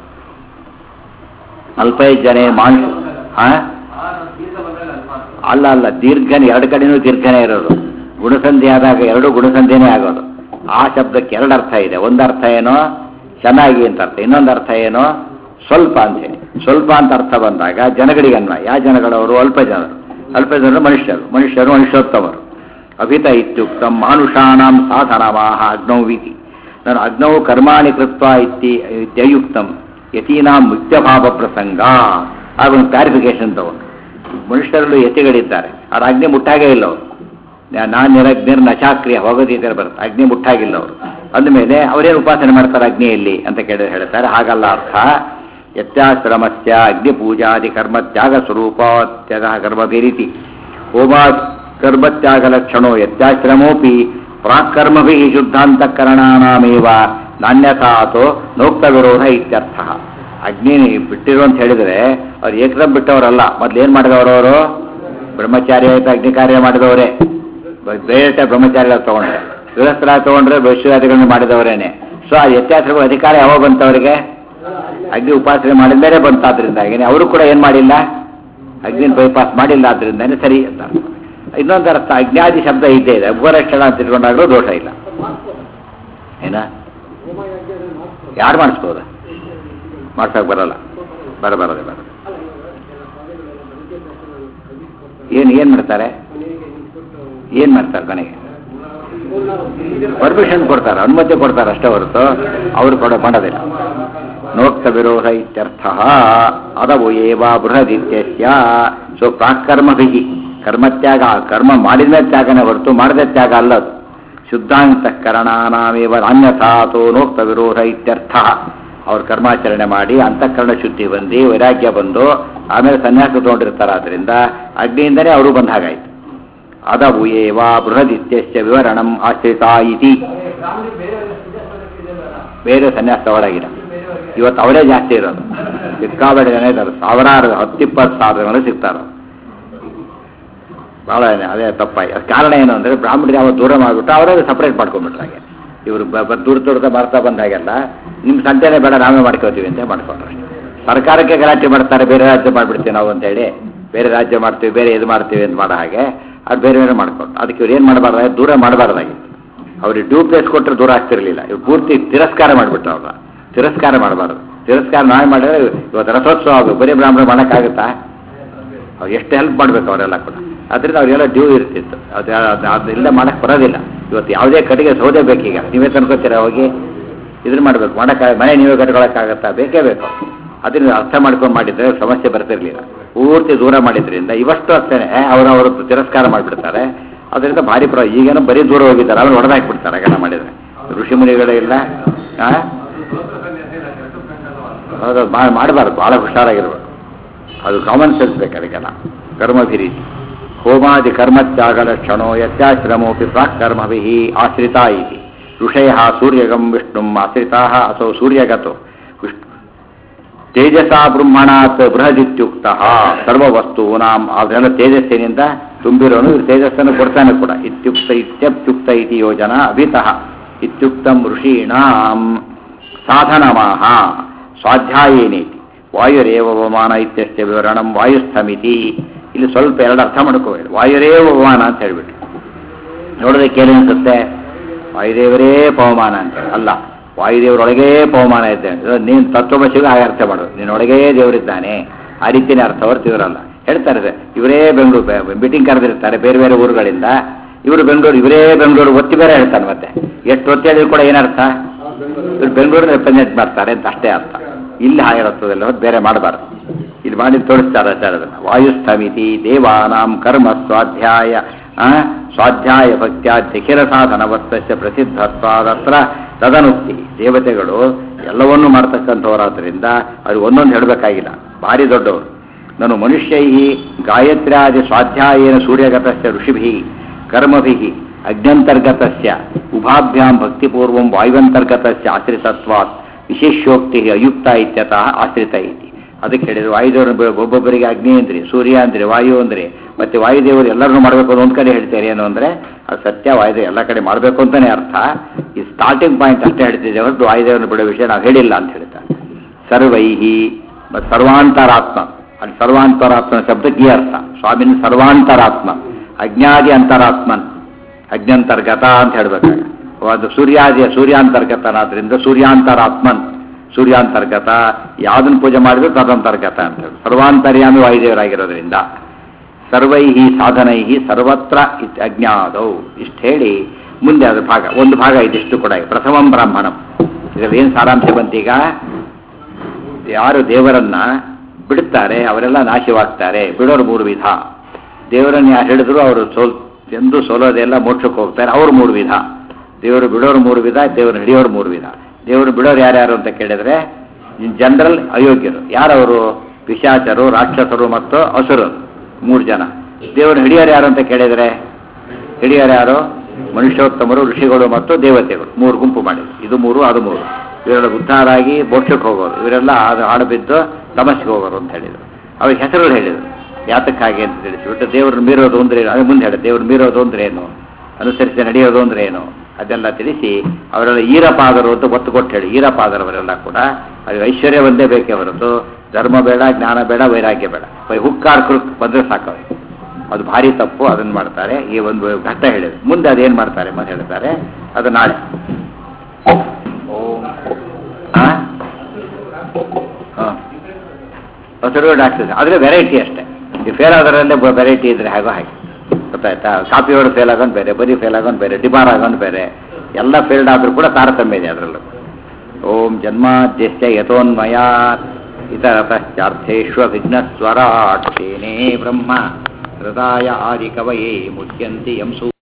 ಅಲ್ಪ ಜನೇ ಮಾನುಷ ಹಾ ಆ ದೀರ್ಘ ಬಂದಾಗ ಅಲ್ಪ ಅಂತ. ಅಲ್ಲ ಅಲ್ಲ ದೀರ್ಘನೇ ಎರಡು ಕಡೆನೂ ದೀರ್ಘನೇ ಇರೋದು ಗುಣಸಂಧಿ ಆದಾಗ ಎರಡು ಗುಣಸಂಧಿನೇ ಆಗೋದು ಆ ಶಬ್ದಕ್ಕೆ ಎರಡು ಅರ್ಥ ಇದೆ ಒಂದು ಅರ್ಥ ಏನೋ ಚೆನ್ನಾಗಿ ಅಂತ ಅರ್ಥ ಇನ್ನೊಂದು ಅರ್ಥ ಏನೋ ಸ್ವಲ್ಪ ಅಂತ ಹೇಳಿ ಸ್ವಲ್ಪ ಅಂತ ಅರ್ಥ ಬಂದಾಗ ಜನಗಳಿಗೆ ಅನ್ವಯ ಯಾವ ಜನಗಳವರು ಅಲ್ಪ ಜನರು ಅಲ್ಪ ಜನರು ಮನುಷ್ಯರು ಮನುಷ್ಯರು ಮನುಷ್ಯೋತ್ತಮರು ಅಭಿತ ಇತ್ಯುಕ್ತಂ ಮಾನುಷಾಣಾಂ ಸಾಧನವಾಹ ಅಗ್ನೌ ವಿಧಿ ನಾನು ಅಗ್ನೌ ಕರ್ಮಾಣಿ ಕೃತ್ವ ಇತ್ತಿ ಇತ್ಯಯುಕ್ತಂ ಯತೀನಾಂ ಮುಖ್ಯಭಾವ ಪ್ರಸಂಗ ಆಗೊಂದು ಕ್ಲಾರಿಫಿಕೇಶನ್ ತಗೊಂಡು ಮನುಷ್ಯರಲ್ಲೂ ಯತಿಗಳಿದ್ದಾರೆ ಅವ್ರ ಅಗ್ನಿ ಮುಟ್ಟಾಗೇ ಇಲ್ಲ ಅವರು ನಾನ್ ನಿರಗ್ನಿರ್ ನಚಾಕ್ರಿಯ ಹೋಗೋದಿದ್ದಾರೆ ಬರುತ್ತೆ ಅಗ್ನಿ ಮುಟ್ಟಾಗಿಲ್ಲ ಅವರು ಅಂದಮೇಲೆ ಅವರೇನು ಉಪಾಸನೆ ಮಾಡ್ತಾರೆ ಅಗ್ನಿಯಲ್ಲಿ ಅಂತ ಕೇಳಿ ಹೇಳ್ತಾರೆ ಹಾಗಲ್ಲ ಅರ್ಥ ಯತ್ಯಾಶ್ರಮಸ್ಯ ಅಗ್ನಿ ಪೂಜಾದಿ ಕರ್ಮ ತ್ಯಾಗ ಸ್ವರೂಪ ತ್ಯಾಗ ಕರ್ಮಭಿರಿತಿ ಹೋಮಾ ಕರ್ಮತ್ಯಾಗ ಲಕ್ಷಣೋ ಯತ್ಯಾಶ್ರಮೋಪಿ ಪ್ರಾಕರ್ಮಭಿ ಶುದ್ಧಾಂತಕರಣಾನಾಮೇವ ನಾಣ್ಯಥಾ ಅಥೋ ನೋಕ್ತ ವಿರೋಧ ಇತ್ಯರ್ಥ ಅಗ್ನಿ ಬಿಟ್ಟಿರು ಅಂತ ಹೇಳಿದ್ರೆ ಅವ್ರು ಏಕದಮ್ ಬಿಟ್ಟವರಲ್ಲ ಮೊದ್ಲು ಏನ್ ಮಾಡಿದವರು ಅವರು ಬ್ರಹ್ಮಚಾರಿ ಆಯ್ತು ಅಗ್ನಿ ಕಾರ್ಯ ಮಾಡಿದವರೇ ಬೇರೆ ಬ್ರಹ್ಮಚಾರಿಗಳು ತಗೊಂಡ್ರೆ ಗೃಹಸ್ಥರ ತಗೊಂಡ್ರೆ ವೈಶ್ವಾದಿಗಳನ್ನ ಮಾಡಿದವರೇನೆ ಸೊ ಆ ವ್ಯತ್ಯಾಸಗಳು ಅಧಿಕಾರ ಯಾವಾಗ ಬಂತವರಿಗೆ ಅಗ್ನಿ ಉಪಾಸನೆ ಮಾಡಿದ ಮೇಲೆ ಬಂತಾದ್ರಿಂದಾಗೇನೆ ಅವರು ಕೂಡ ಏನ್ ಮಾಡಿಲ್ಲ ಅಗ್ನಿನ ಬೈಪಾಸ್ ಮಾಡಿಲ್ಲ ಆದ್ರಿಂದಾನೆ ಸರಿ ಅಂತ ಅರ್ಥ. ಇನ್ನೊಂದು ಅರ್ಥ ಅಜ್ಞಾದಿ ಶಬ್ದ ಇದ್ದೇ ಇದೆ ಉಪರಕ್ಷಣ ಅಂತ ಇಟ್ಕೊಂಡಾಗಲೂ ದೋಷ ಇಲ್ಲ ಏನ ಯಾರು ಮಾಡಿಸ್ಬೋದ ಮಾಡ್ಸಕ್ ಬರಲ್ಲ ಬರ ಬರದೆ ಬರ ಏನ್ ಏನ್ ಮಾಡ್ತಾರೆ ಏನ್ ಮಾಡ್ತಾರೆ ಕೊನೆಗೆ ಪರ್ಮಿಷನ್ ಕೊಡ್ತಾರೆ ಅನುಮತಿ ಕೊಡ್ತಾರೆ ಅಷ್ಟೇ ಹೊರತು ಅವರು ಕೊಡ ಮಾಡೋದಿಲ್ಲ ನೋಕ್ತ ವಿರೋಧ ಇತ್ಯರ್ಥ ಅದವು ಏವ ಬೃಹದಿತ್ಯಸ್ಯ ಸೊ ಪ್ರಾಕರ್ಮಭಿಹಿ ಕರ್ಮತ್ಯಾಗ ಕರ್ಮ ಮಾಡಿದ ತ್ಯಾಗನೇ ಹೊರತು ಮಾಡದ ತ್ಯಾಗ ಅಲ್ಲ ಅದು ಶುದ್ಧಾಂತಃಕರಣಾನಾಮೇವ ಅನ್ಯಥಾ ಅಥೋ ನೋಕ್ತ ವಿರೋಧ ಇತ್ಯರ್ಥ ಅವ್ರು ಕರ್ಮಾಚರಣೆ ಮಾಡಿ ಅಂತಃಕರಣ ಶುದ್ಧಿ ಬಂದು ವೈರಾಗ್ಯ ಬಂದು ಆಮೇಲೆ ಸನ್ಯಾಸ ತಗೊಂಡಿರ್ತಾರೆ ಆದ್ರಿಂದ ಅಗ್ನಿಯಿಂದನೇ ಅವರು ಬಂದ ಹಾಗಾಯ್ತು ಅದವು ಏವ ಬೃಹದಿತ್ಯಸ್ಯ ವಿವರಣಂ ಆಶ್ರಿತ ಇತಿ ಬ್ರಾಹ್ಮಣರಿಗೆ ಬೇರೆ ಸನ್ಯಾಸಕ್ಕೆ ಇದೆಯಲ್ಲ ಬೇರೆ ಸನ್ಯಾಸ ಒಳಗಿನ ಬೇರೆಯವರಿಗೆ ಇವತ್ತು ಅವರೇ ಜಾಸ್ತಿ ಇರೋದು ಸಿಕ್ಕಾಬಟ್ಟೆ ಜನ ಇದ್ದಾರೆ ಸಾವಿರಾರು ಹತ್ತಿಪ್ಪತ್ತು ಸಾವಿರ ಜನ ಸಿಗ್ತಾರೆ ಭಾಳ ಅದೇ ತಪ್ಪಾಗಿ ಅದ್ ಕಾರಣ ಏನು ಅಂದರೆ ಬ್ರಾಹ್ಮಣರಿಗೆ ಯಾವ ದೂರ ಮಾಡಿಬಿಟ್ಟು ಅವರೇ ಸಪ್ರೇಟ್ ಮಾಡ್ಕೊಂಡ್ಬಿಟ್ರೆ ಹಾಗೆ ಇವರು ದೂರ ದೂರದ ಬರ್ತಾ ಬಂದಾಗೆಲ್ಲ ನಿಮ್ಮ ಸಂತೆನೇ ಬೇಡ ನಾವೇ ಮಾಡ್ಕೋತೀವಿ ಅಂತ ಮಾಡ್ಕೊಂಡ್ರೆ ಸರ್ಕಾರಕ್ಕೆ ಗಲಾಟೆ ಮಾಡ್ತಾರೆ ಬೇರೆ ರಾಜ್ಯ ಮಾಡಿಬಿಡ್ತೀವಿ ನಾವು ಅಂತೇಳಿ ಬೇರೆ ರಾಜ್ಯ ಮಾಡ್ತೀವಿ ಬೇರೆ ಇದು ಮಾಡ್ತೀವಿ ಅಂತ ಮಾಡೋ ಹಾಗೆ ಅದು ಬೇರೆ ಬೇರೆ ಮಾಡ್ಕೊಂಡು ಅದಕ್ಕೆ ಇವ್ರು ಏನು ಮಾಡಬಾರ್ದಾಗಿ ದೂರ ಮಾಡಬಾರ್ದಾಗಿತ್ತು ಅವ್ರಿಗೆ ಡ್ಯೂ ಪ್ಲೇಸ್ ಕೊಟ್ಟರೆ ದೂರ ಆಗ್ತಿರ್ಲಿಲ್ಲ ಇವ್ರು ಪೂರ್ತಿ ತಿರಸ್ಕಾರ ಮಾಡಿಬಿಟ್ರು ಅವ್ರ ತಿರಸ್ಕಾರ ಮಾಡಬಾರ್ದು ತಿರಸ್ಕಾರ ನಾವೇ ಮಾಡಿದ್ರೆ ಇವತ್ತು ರಥೋತ್ಸವ ಆಗಬೇಕು ಬರೀ ಬ್ರಾಹ್ಮಣ ಮಾಡೋಕ್ಕಾಗುತ್ತಾ ಅವ್ರು ಎಷ್ಟು ಹೆಲ್ಪ್ ಮಾಡ್ಬೇಕು ಅವರೆಲ್ಲ ಕೂಡ ಅದರಿಂದ ಅವ್ರಿಗೆಲ್ಲ ಡ್ಯೂ ಇರ್ತಿತ್ತು ಅದು ಅದು ಅದೆಲ್ಲ ಮಾಡಕ್ಕೆ ಬರೋದಿಲ್ಲ ಇವತ್ತು ಯಾವುದೇ ಕಡೆಗೆ ಸೌದೆ ಬೇಕೀಗ ನೀವೇ ತಂದ್ಕೋತೀರಾ ಹೋಗಿ ಇದನ್ನ ಮಾಡಬೇಕು ಮಾಡೋಕ್ಕಾಗ ಮನೆ ನೀವೇ ಕಟ್ಕೊಳಕ್ಕಾಗತ್ತಾ ಬೇಕೇ ಬೇಕು ಅದನ್ನ ಅರ್ಥ ಮಾಡ್ಕೊಂಡು ಮಾಡಿದ್ರೆ ಸಮಸ್ಯೆ ಬರ್ತಿರ್ಲಿಲ್ಲ ಪೂರ್ತಿ ದೂರ ಮಾಡಿದ್ರಿಂದ ಇವಷ್ಟು ಅಷ್ಟೇ ಅವರು ಅವರು ತಿರಸ್ಕಾರ ಮಾಡಿಬಿಡ್ತಾರೆ ಅದರಿಂದ ಭಾರಿ ಪ್ರ ಈಗೇನೋ ಬರೀ ದೂರ ಹೋಗಿದ್ದಾರೆ ಅವ್ರು ಹೊಡೆದಾಕ್ಬಿಡ್ತಾರೆ ಗಣ ಮಾಡಿದ್ರೆ ಋಷಿ ಮುನಿಗಳೇ ಇಲ್ಲ ಆ? ಹೌದು ಮಾ- ಮಾಡಬಾರ್ದು ಭಾಳ ಹುಷಾರಾಗಿರ್ಬೇಕು ಅದು ಕಾಮನ್ ಸೆನ್ಸ್ ಬೇಕು ಅದಕ್ಕೆಲ್ಲ ಕರ್ಮಭಿರೀತಿ ಹೋಮಾದಿ ಕರ್ಮತ್ಯಾಗ ಲಕ್ಷಣೋ ಯತ್ಯಾಶ್ರಮೋಪಿ ಪ್ರಾಕ್ ಕರ್ಮಭಿ ಆಶ್ರಿತಾ ಇತಿ ಋಷಯ ಸೂರ್ಯಗಂ ವಿಷ್ಣು ಆಶ್ರಿತಾ ಅಸೌ ಸೂರ್ಯಗತೋ ವಿಷ್ಣು ತೇಜಸಾ ಬ್ರಹ್ಮಣಾತ್ ಬೃಹದಿತ್ಯುಕ್ತ ಸರ್ವವಸ್ತೂನಾಂ ಅದೆಲ್ಲ ತೇಜಸ್ಸಿನಿಂದ ತುಂಬಿರೋನು ಇವ್ರು ತೇಜಸ್ಸನ್ನು ಕೊಡ್ತಾನೆ ಕೂಡ ಇತ್ಯುಕ್ತ ಇತ್ಯಪ್ಯುಕ್ತ ಇತಿ ಯೋಜನಾ ಅಭಿತಃ ಇತ್ಯುಕ್ತಂ ಋಷೀಣಾಂ ಸಾಧನಮಾಹ ಸ್ವಾಧ್ಯಾಯೇನೇತಿ ವಾಯುರೇವ ಅವಮಾನ ಇತ್ಯಸ್ಯ ವಿವರಣಂ ವಾಯುಸ್ಥಮಿತಿ ಇಲ್ಲಿ ಸ್ವಲ್ಪ ಎರಡು ಅರ್ಥ ಮಾಡ್ಕೋಬೇಡಿ ವಾಯುರೇವ ಅವಮಾನ ಅಂತ ಹೇಳ್ಬಿಟ್ಟು ನೋಡೋದಕ್ಕೆ ಏನು ಅನ್ಸುತ್ತೆ ವಾಯುದೇವರೇ ಪವಮಾನ ಅಂತ ಅಲ್ಲ ವಾಯುದೇವರೊಳಗೇ ಪವಮಾನ ಇದ್ದಾನೆ ನೀನು ತತ್ವಮಸಿಗೆ ಹಾಗೆ ಅರ್ಥ ಮಾಡೋದು ನಿನ್ನೊಳಗೇ ದೇವರಿದ್ದಾನೆ ಆ ರೀತಿಯೇ ಅರ್ಥ ಹೊರತು ಇವರಲ್ಲ ಹೇಳ್ತಾರೆ ಸರ್, ಇವರೇ ಬೆಂಗಳೂರು ಮೀಟಿಂಗ್ ಕರೆದಿರ್ತಾರೆ ಬೇರೆ ಬೇರೆ ಊರುಗಳಿಂದ ಇವರು ಬೆಂಗಳೂರು ಇವರೇ ಬೆಂಗಳೂರು ಒತ್ತಿ ಬೇರೆ ಹೇಳ್ತಾನೆ ಮತ್ತೆ ಎಷ್ಟು ಒತ್ತಿ ಹೇಳಿದ್ರು ಕೂಡ ಏನರ್ಥ ಇವ್ರು ಬೆಂಗಳೂರು ರೆಪ್ರೆಸೆಂಟ್ ಮಾಡ್ತಾರೆ ಅಂತ ಅಷ್ಟೇ ಅರ್ಥ ಇಲ್ಲಿ ಹಾಗಿರುತ್ತದಲ್ಲ ಹೊರತು ಬೇರೆ ಮಾಡಬಾರ್ದು ಇಲ್ಲಿ ಮಾಡಿ ತೋರಿಸ್ತಾರೆ ಆಚಾರದನ್ನ ವಾಯುಸ್ಥಮಿತಿ ದೇವಾನಾಂ ಕರ್ಮ ಸ್ವಾಧ್ಯಾಯ ಆ, ಸ್ವಾಧ್ಯಾಯ ಭಕ್ತ್ಯಾಧ್ಯಖಿಲ ಸಾಧನ ವಸ್ತಸ್ಯ ಪ್ರಸಿದ್ಧತ್ವಾದತ್ರ ತದನುಕ್ತಿ ದೇವತೆಗಳು ಎಲ್ಲವನ್ನೂ ಮಾಡ್ತಕ್ಕಂಥವರಾದ್ರಿಂದ ಅವ್ರಿಗೆ ಒಂದೊಂದು ಹೇಳಬೇಕಾಗಿಲ್ಲ ಭಾರಿ ದೊಡ್ಡವರು ನಾನು ಮನುಷ್ಯೈ ಗಾಯತ್ರ್ಯಾದಿ ಸ್ವಾಧ್ಯಾಯೇನ ಸೂರ್ಯಗತಸ್ಯ ಋಷಿಭಿ ಕರ್ಮಭಿ ಅಗ್ನಂತರ್ಗತಸ್ಯ ಉಭಾಭ್ಯಾಂ ಭಕ್ತಿಪೂರ್ವಂ ವಾಯುವಂತರ್ಗತಸ್ಯ ಆಶ್ರಿತತ್ವಾತ್ ವಿಶೇಷೋಕ್ತಿ ಅಯುಕ್ತ ಇತ್ಯತಃ ಆಶ್ರಿತ ಇತಿ ಅದಕ್ಕೆ ಹೇಳಿದ್ರು ವಾಯುದೇವರು ಬ- ಒಬ್ಬೊಬ್ಬರಿಗೆ ಅಗ್ನಿ ಅಂದ್ರಿ ಸೂರ್ಯ ಅಂದ್ರೆ ವಾಯು ಅಂದ್ರೆ ಮತ್ತೆ ವಾಯುದೇವರು ಎಲ್ಲರನ್ನೂ ಮಾಡಬೇಕು ಅಂತ ಒಂದ್ ಕಡೆ ಹೇಳ್ತಾರೆ ಏನು ಅಂದ್ರೆ ಅದು ಸತ್ಯ ವಾಯುದೇವ ಎಲ್ಲ ಕಡೆ ಮಾಡಬೇಕು ಅಂತಾನೆ ಅರ್ಥ ಈ ಸ್ಟಾರ್ಟಿಂಗ್ ಪಾಯಿಂಟ್ ಅಷ್ಟೇ ಹೇಳ್ತಿದ್ದೆ ಹೊರತು ವಾಯುದೇವರನ್ನು ಬಿಡೋ ವಿಷಯ ನಾವು ಹೇಳಿಲ್ಲ ಅಂತ ಹೇಳ್ತಾರೆ ಸರ್ವೈಹಿ ಮತ್ತು ಸರ್ವಾಂತರಾತ್ಮ ಅಲ್ಲಿ ಸರ್ವಾಂತರಾತ್ಮನ ಶಬ್ದಕ್ಕೆ ಈ ಅರ್ಥ ಸ್ವಾಮಿನ ಸರ್ವಾಂತರಾತ್ಮ ಅಜ್ಞಾದಿ ಅಂತರಾತ್ಮನ್ ಅಜ್ಞಂತರ್ಗತ ಅಂತ ಹೇಳ್ಬೇಕಾಗ ಅದು ಸೂರ್ಯಾದಿಯ ಸೂರ್ಯಾಂತರ್ಗತನಾದ್ರಿಂದ ಸೂರ್ಯಾಂತರಾತ್ಮನ್ ಸೂರ್ಯಾಂತರ್ಗತ ಯಾವ್ದನ್ನ ಪೂಜೆ ಮಾಡಿದ್ರು ತದಂತರ್ಗತ ಅಂತ ಹೇಳಿ ಸರ್ವಾಂತರ್ಯಾಮಿ ವಾಯುದೇವರಾಗಿರೋದ್ರಿಂದ ಸರ್ವೈಹಿ ಸಾಧನೈಹಿ ಸರ್ವತ್ರ ಇತ್ ಅಜ್ಞಾದೌ ಇಷ್ಟು ಹೇಳಿ ಮುಂದೆ ಅದು ಭಾಗ ಒಂದು ಭಾಗ ಇದಿಷ್ಟು ಕೂಡ ಪ್ರಥಮಂ ಬ್ರಾಹ್ಮಣಂ ಇದರಲ್ಲಿ ಏನು ಸಾರಾಂಶ ಬಂತೀಗ ಯಾರು ದೇವರನ್ನ ಬಿಡುತ್ತಾರೆ ಅವರೆಲ್ಲ ನಾಶವಾಗ್ತಾರೆ ಬಿಡೋರು ಮೂರು ವಿಧ ದೇವರನ್ನ ಯಾರು ಹಿಡಿದ್ರು ಅವರು ಸೋಲ್ ಎಂದು ಸೋಲೋದೆಲ್ಲ ಮೋಕ್ಷಕ್ಕೆ ಹೋಗ್ತಾರೆ ಅವ್ರು ಮೂರು ವಿಧ ದೇವರು ಬಿಡೋರು ಮೂರು ವಿಧ ದೇವರು ಹಿಡಿಯೋರು ಮೂರು ವಿಧ ದೇವರು ಬಿಡೋರು ಯಾರ್ಯಾರು ಅಂತ ಕೇಳಿದ್ರೆ ಇನ್ ಜನರಲ್ ಅಯೋಗ್ಯರು ಯಾರವರು ಪಿಶಾಚರು ರಾಕ್ಷಸರು ಮತ್ತು ಅಸುರರು ಮೂರು ಜನ ದೇವರು ಹಿಡಿಯೋರು ಯಾರು ಅಂತ ಕೇಳಿದ್ರೆ ಹಿಡಿಯೋರು ಯಾರು ಮನುಷ್ಯೋತ್ತಮರು ಋಷಿಗಳು ಮತ್ತು ದೇವತೆಗಳು ಮೂರು ಗುಂಪು ಮಾಡಿದ್ರು ಇದು ಮೂರು ಅದು ಮೂರು ಇವರೆಲ್ಲ ಉದ್ಧಾರಾಗಿ ಮೋಕ್ಷಕ್ಕೆ ಹೋಗೋರು ಇವರೆಲ್ಲ ಅದು ಹಾಡು ಬಿದ್ದು ತಮಸ್ಸಿಗೆ ಹೋಗೋರು ಅಂತ ಹೇಳಿದರು ಅವ್ರಿಗೆ ಹೆಸರುಗಳು ಹೇಳಿದರು ಯಾತಕ್ಕಾಗಿ ಅಂತ ತಿಳಿಸಿಬಿಟ್ಟು ದೇವ್ರನ್ನ ಮೀರೋದು ಅಂದ್ರೆ ಏನು ಅದು ಮುಂದೆ ಹೇಳಿ ದೇವ್ರ ಮೀರೋದು ಅಂದ್ರೆ ಏನು ಅನುಸರಿಸಿ ನಡೆಯೋದು ಅಂದ್ರೆ ಏನು ಅದೆಲ್ಲ ತಿಳಿಸಿ ಅವರೆಲ್ಲ ಈರಪಾದರು ಅಂತ ಗೊತ್ತು ಕೊಟ್ಟು ಹೇಳಿ ಈರಪಾದರವರೆಲ್ಲ ಕೂಡ ಅವ್ರಿಗೆ ಐಶ್ವರ್ಯ ಒಂದೇ ಬೇಕೇ ಹೊರತು ಧರ್ಮ ಬೇಡ ಜ್ಞಾನ ಬೇಡ ವೈರಾಗ್ಯ ಬೇಡ ಬೈ ಹುಕ್ಕಾರ್ ಕುರುಕ್ ಬಂದ್ರೆ ಸಾಕು ಅವ್ರಿಗೆ. ಅದು ಭಾರಿ ತಪ್ಪು ಅದನ್ನು ಮಾಡ್ತಾರೆ ಈ ಒಂದು ಘಟ್ಟ ಹೇಳಿದ್ರು ಮುಂದೆ ಅದೇನು ಮಾಡ್ತಾರೆ ಮತ್ತೆ ಹೇಳ್ತಾರೆ ಅದು ನಾಳೆ ಓಂ ಆ? ಹಾಂ ಹಸಿರು ಡಾಕ್ಟರ್ ಆದರೆ ವೆರೈಟಿ ಅಷ್ಟೇ ಈ ಫೇಲ್ ಆದರಲ್ಲೇ ವೆರೈಟಿ ಇದ್ರೆ ಹೇಗೋ ಹಾಗೆ ಗೊತ್ತಾಯ್ತಾ ಕಾಪಿ ಹೊಡೆದು ಫೇಲ್ ಆಗೋನ್ ಬೇರೆ ಬರೀ ಫೇಲ್ ಆಗೋನ್ ಬೇರೆ ಡಿಬಾರ್ ಆಗೋನ್ ಬೇರೆ ಎಲ್ಲ ಫೇಲ್ಡ್ ಆದರೂ ಕೂಡ ತಾರತಮ್ಯ ಇದೆ ಅದರಲ್ಲೂ ಓಂ ಜನ್ಮಾದ್ಯಸ್ಯ ಯಥೋನ್ಮಯಾತ್ ಇತರತಶ್ಚಾರ್ಥೇಷ್ವಭಿಘ್ನಸ್ವರಾಟ್ ತೇನೇ ಬ್ರಹ್ಮ ಹೃದಯ ಆದಿಕವಯೇ ಮುಚ್ಯಂತಿ ಯಂ ಸೂ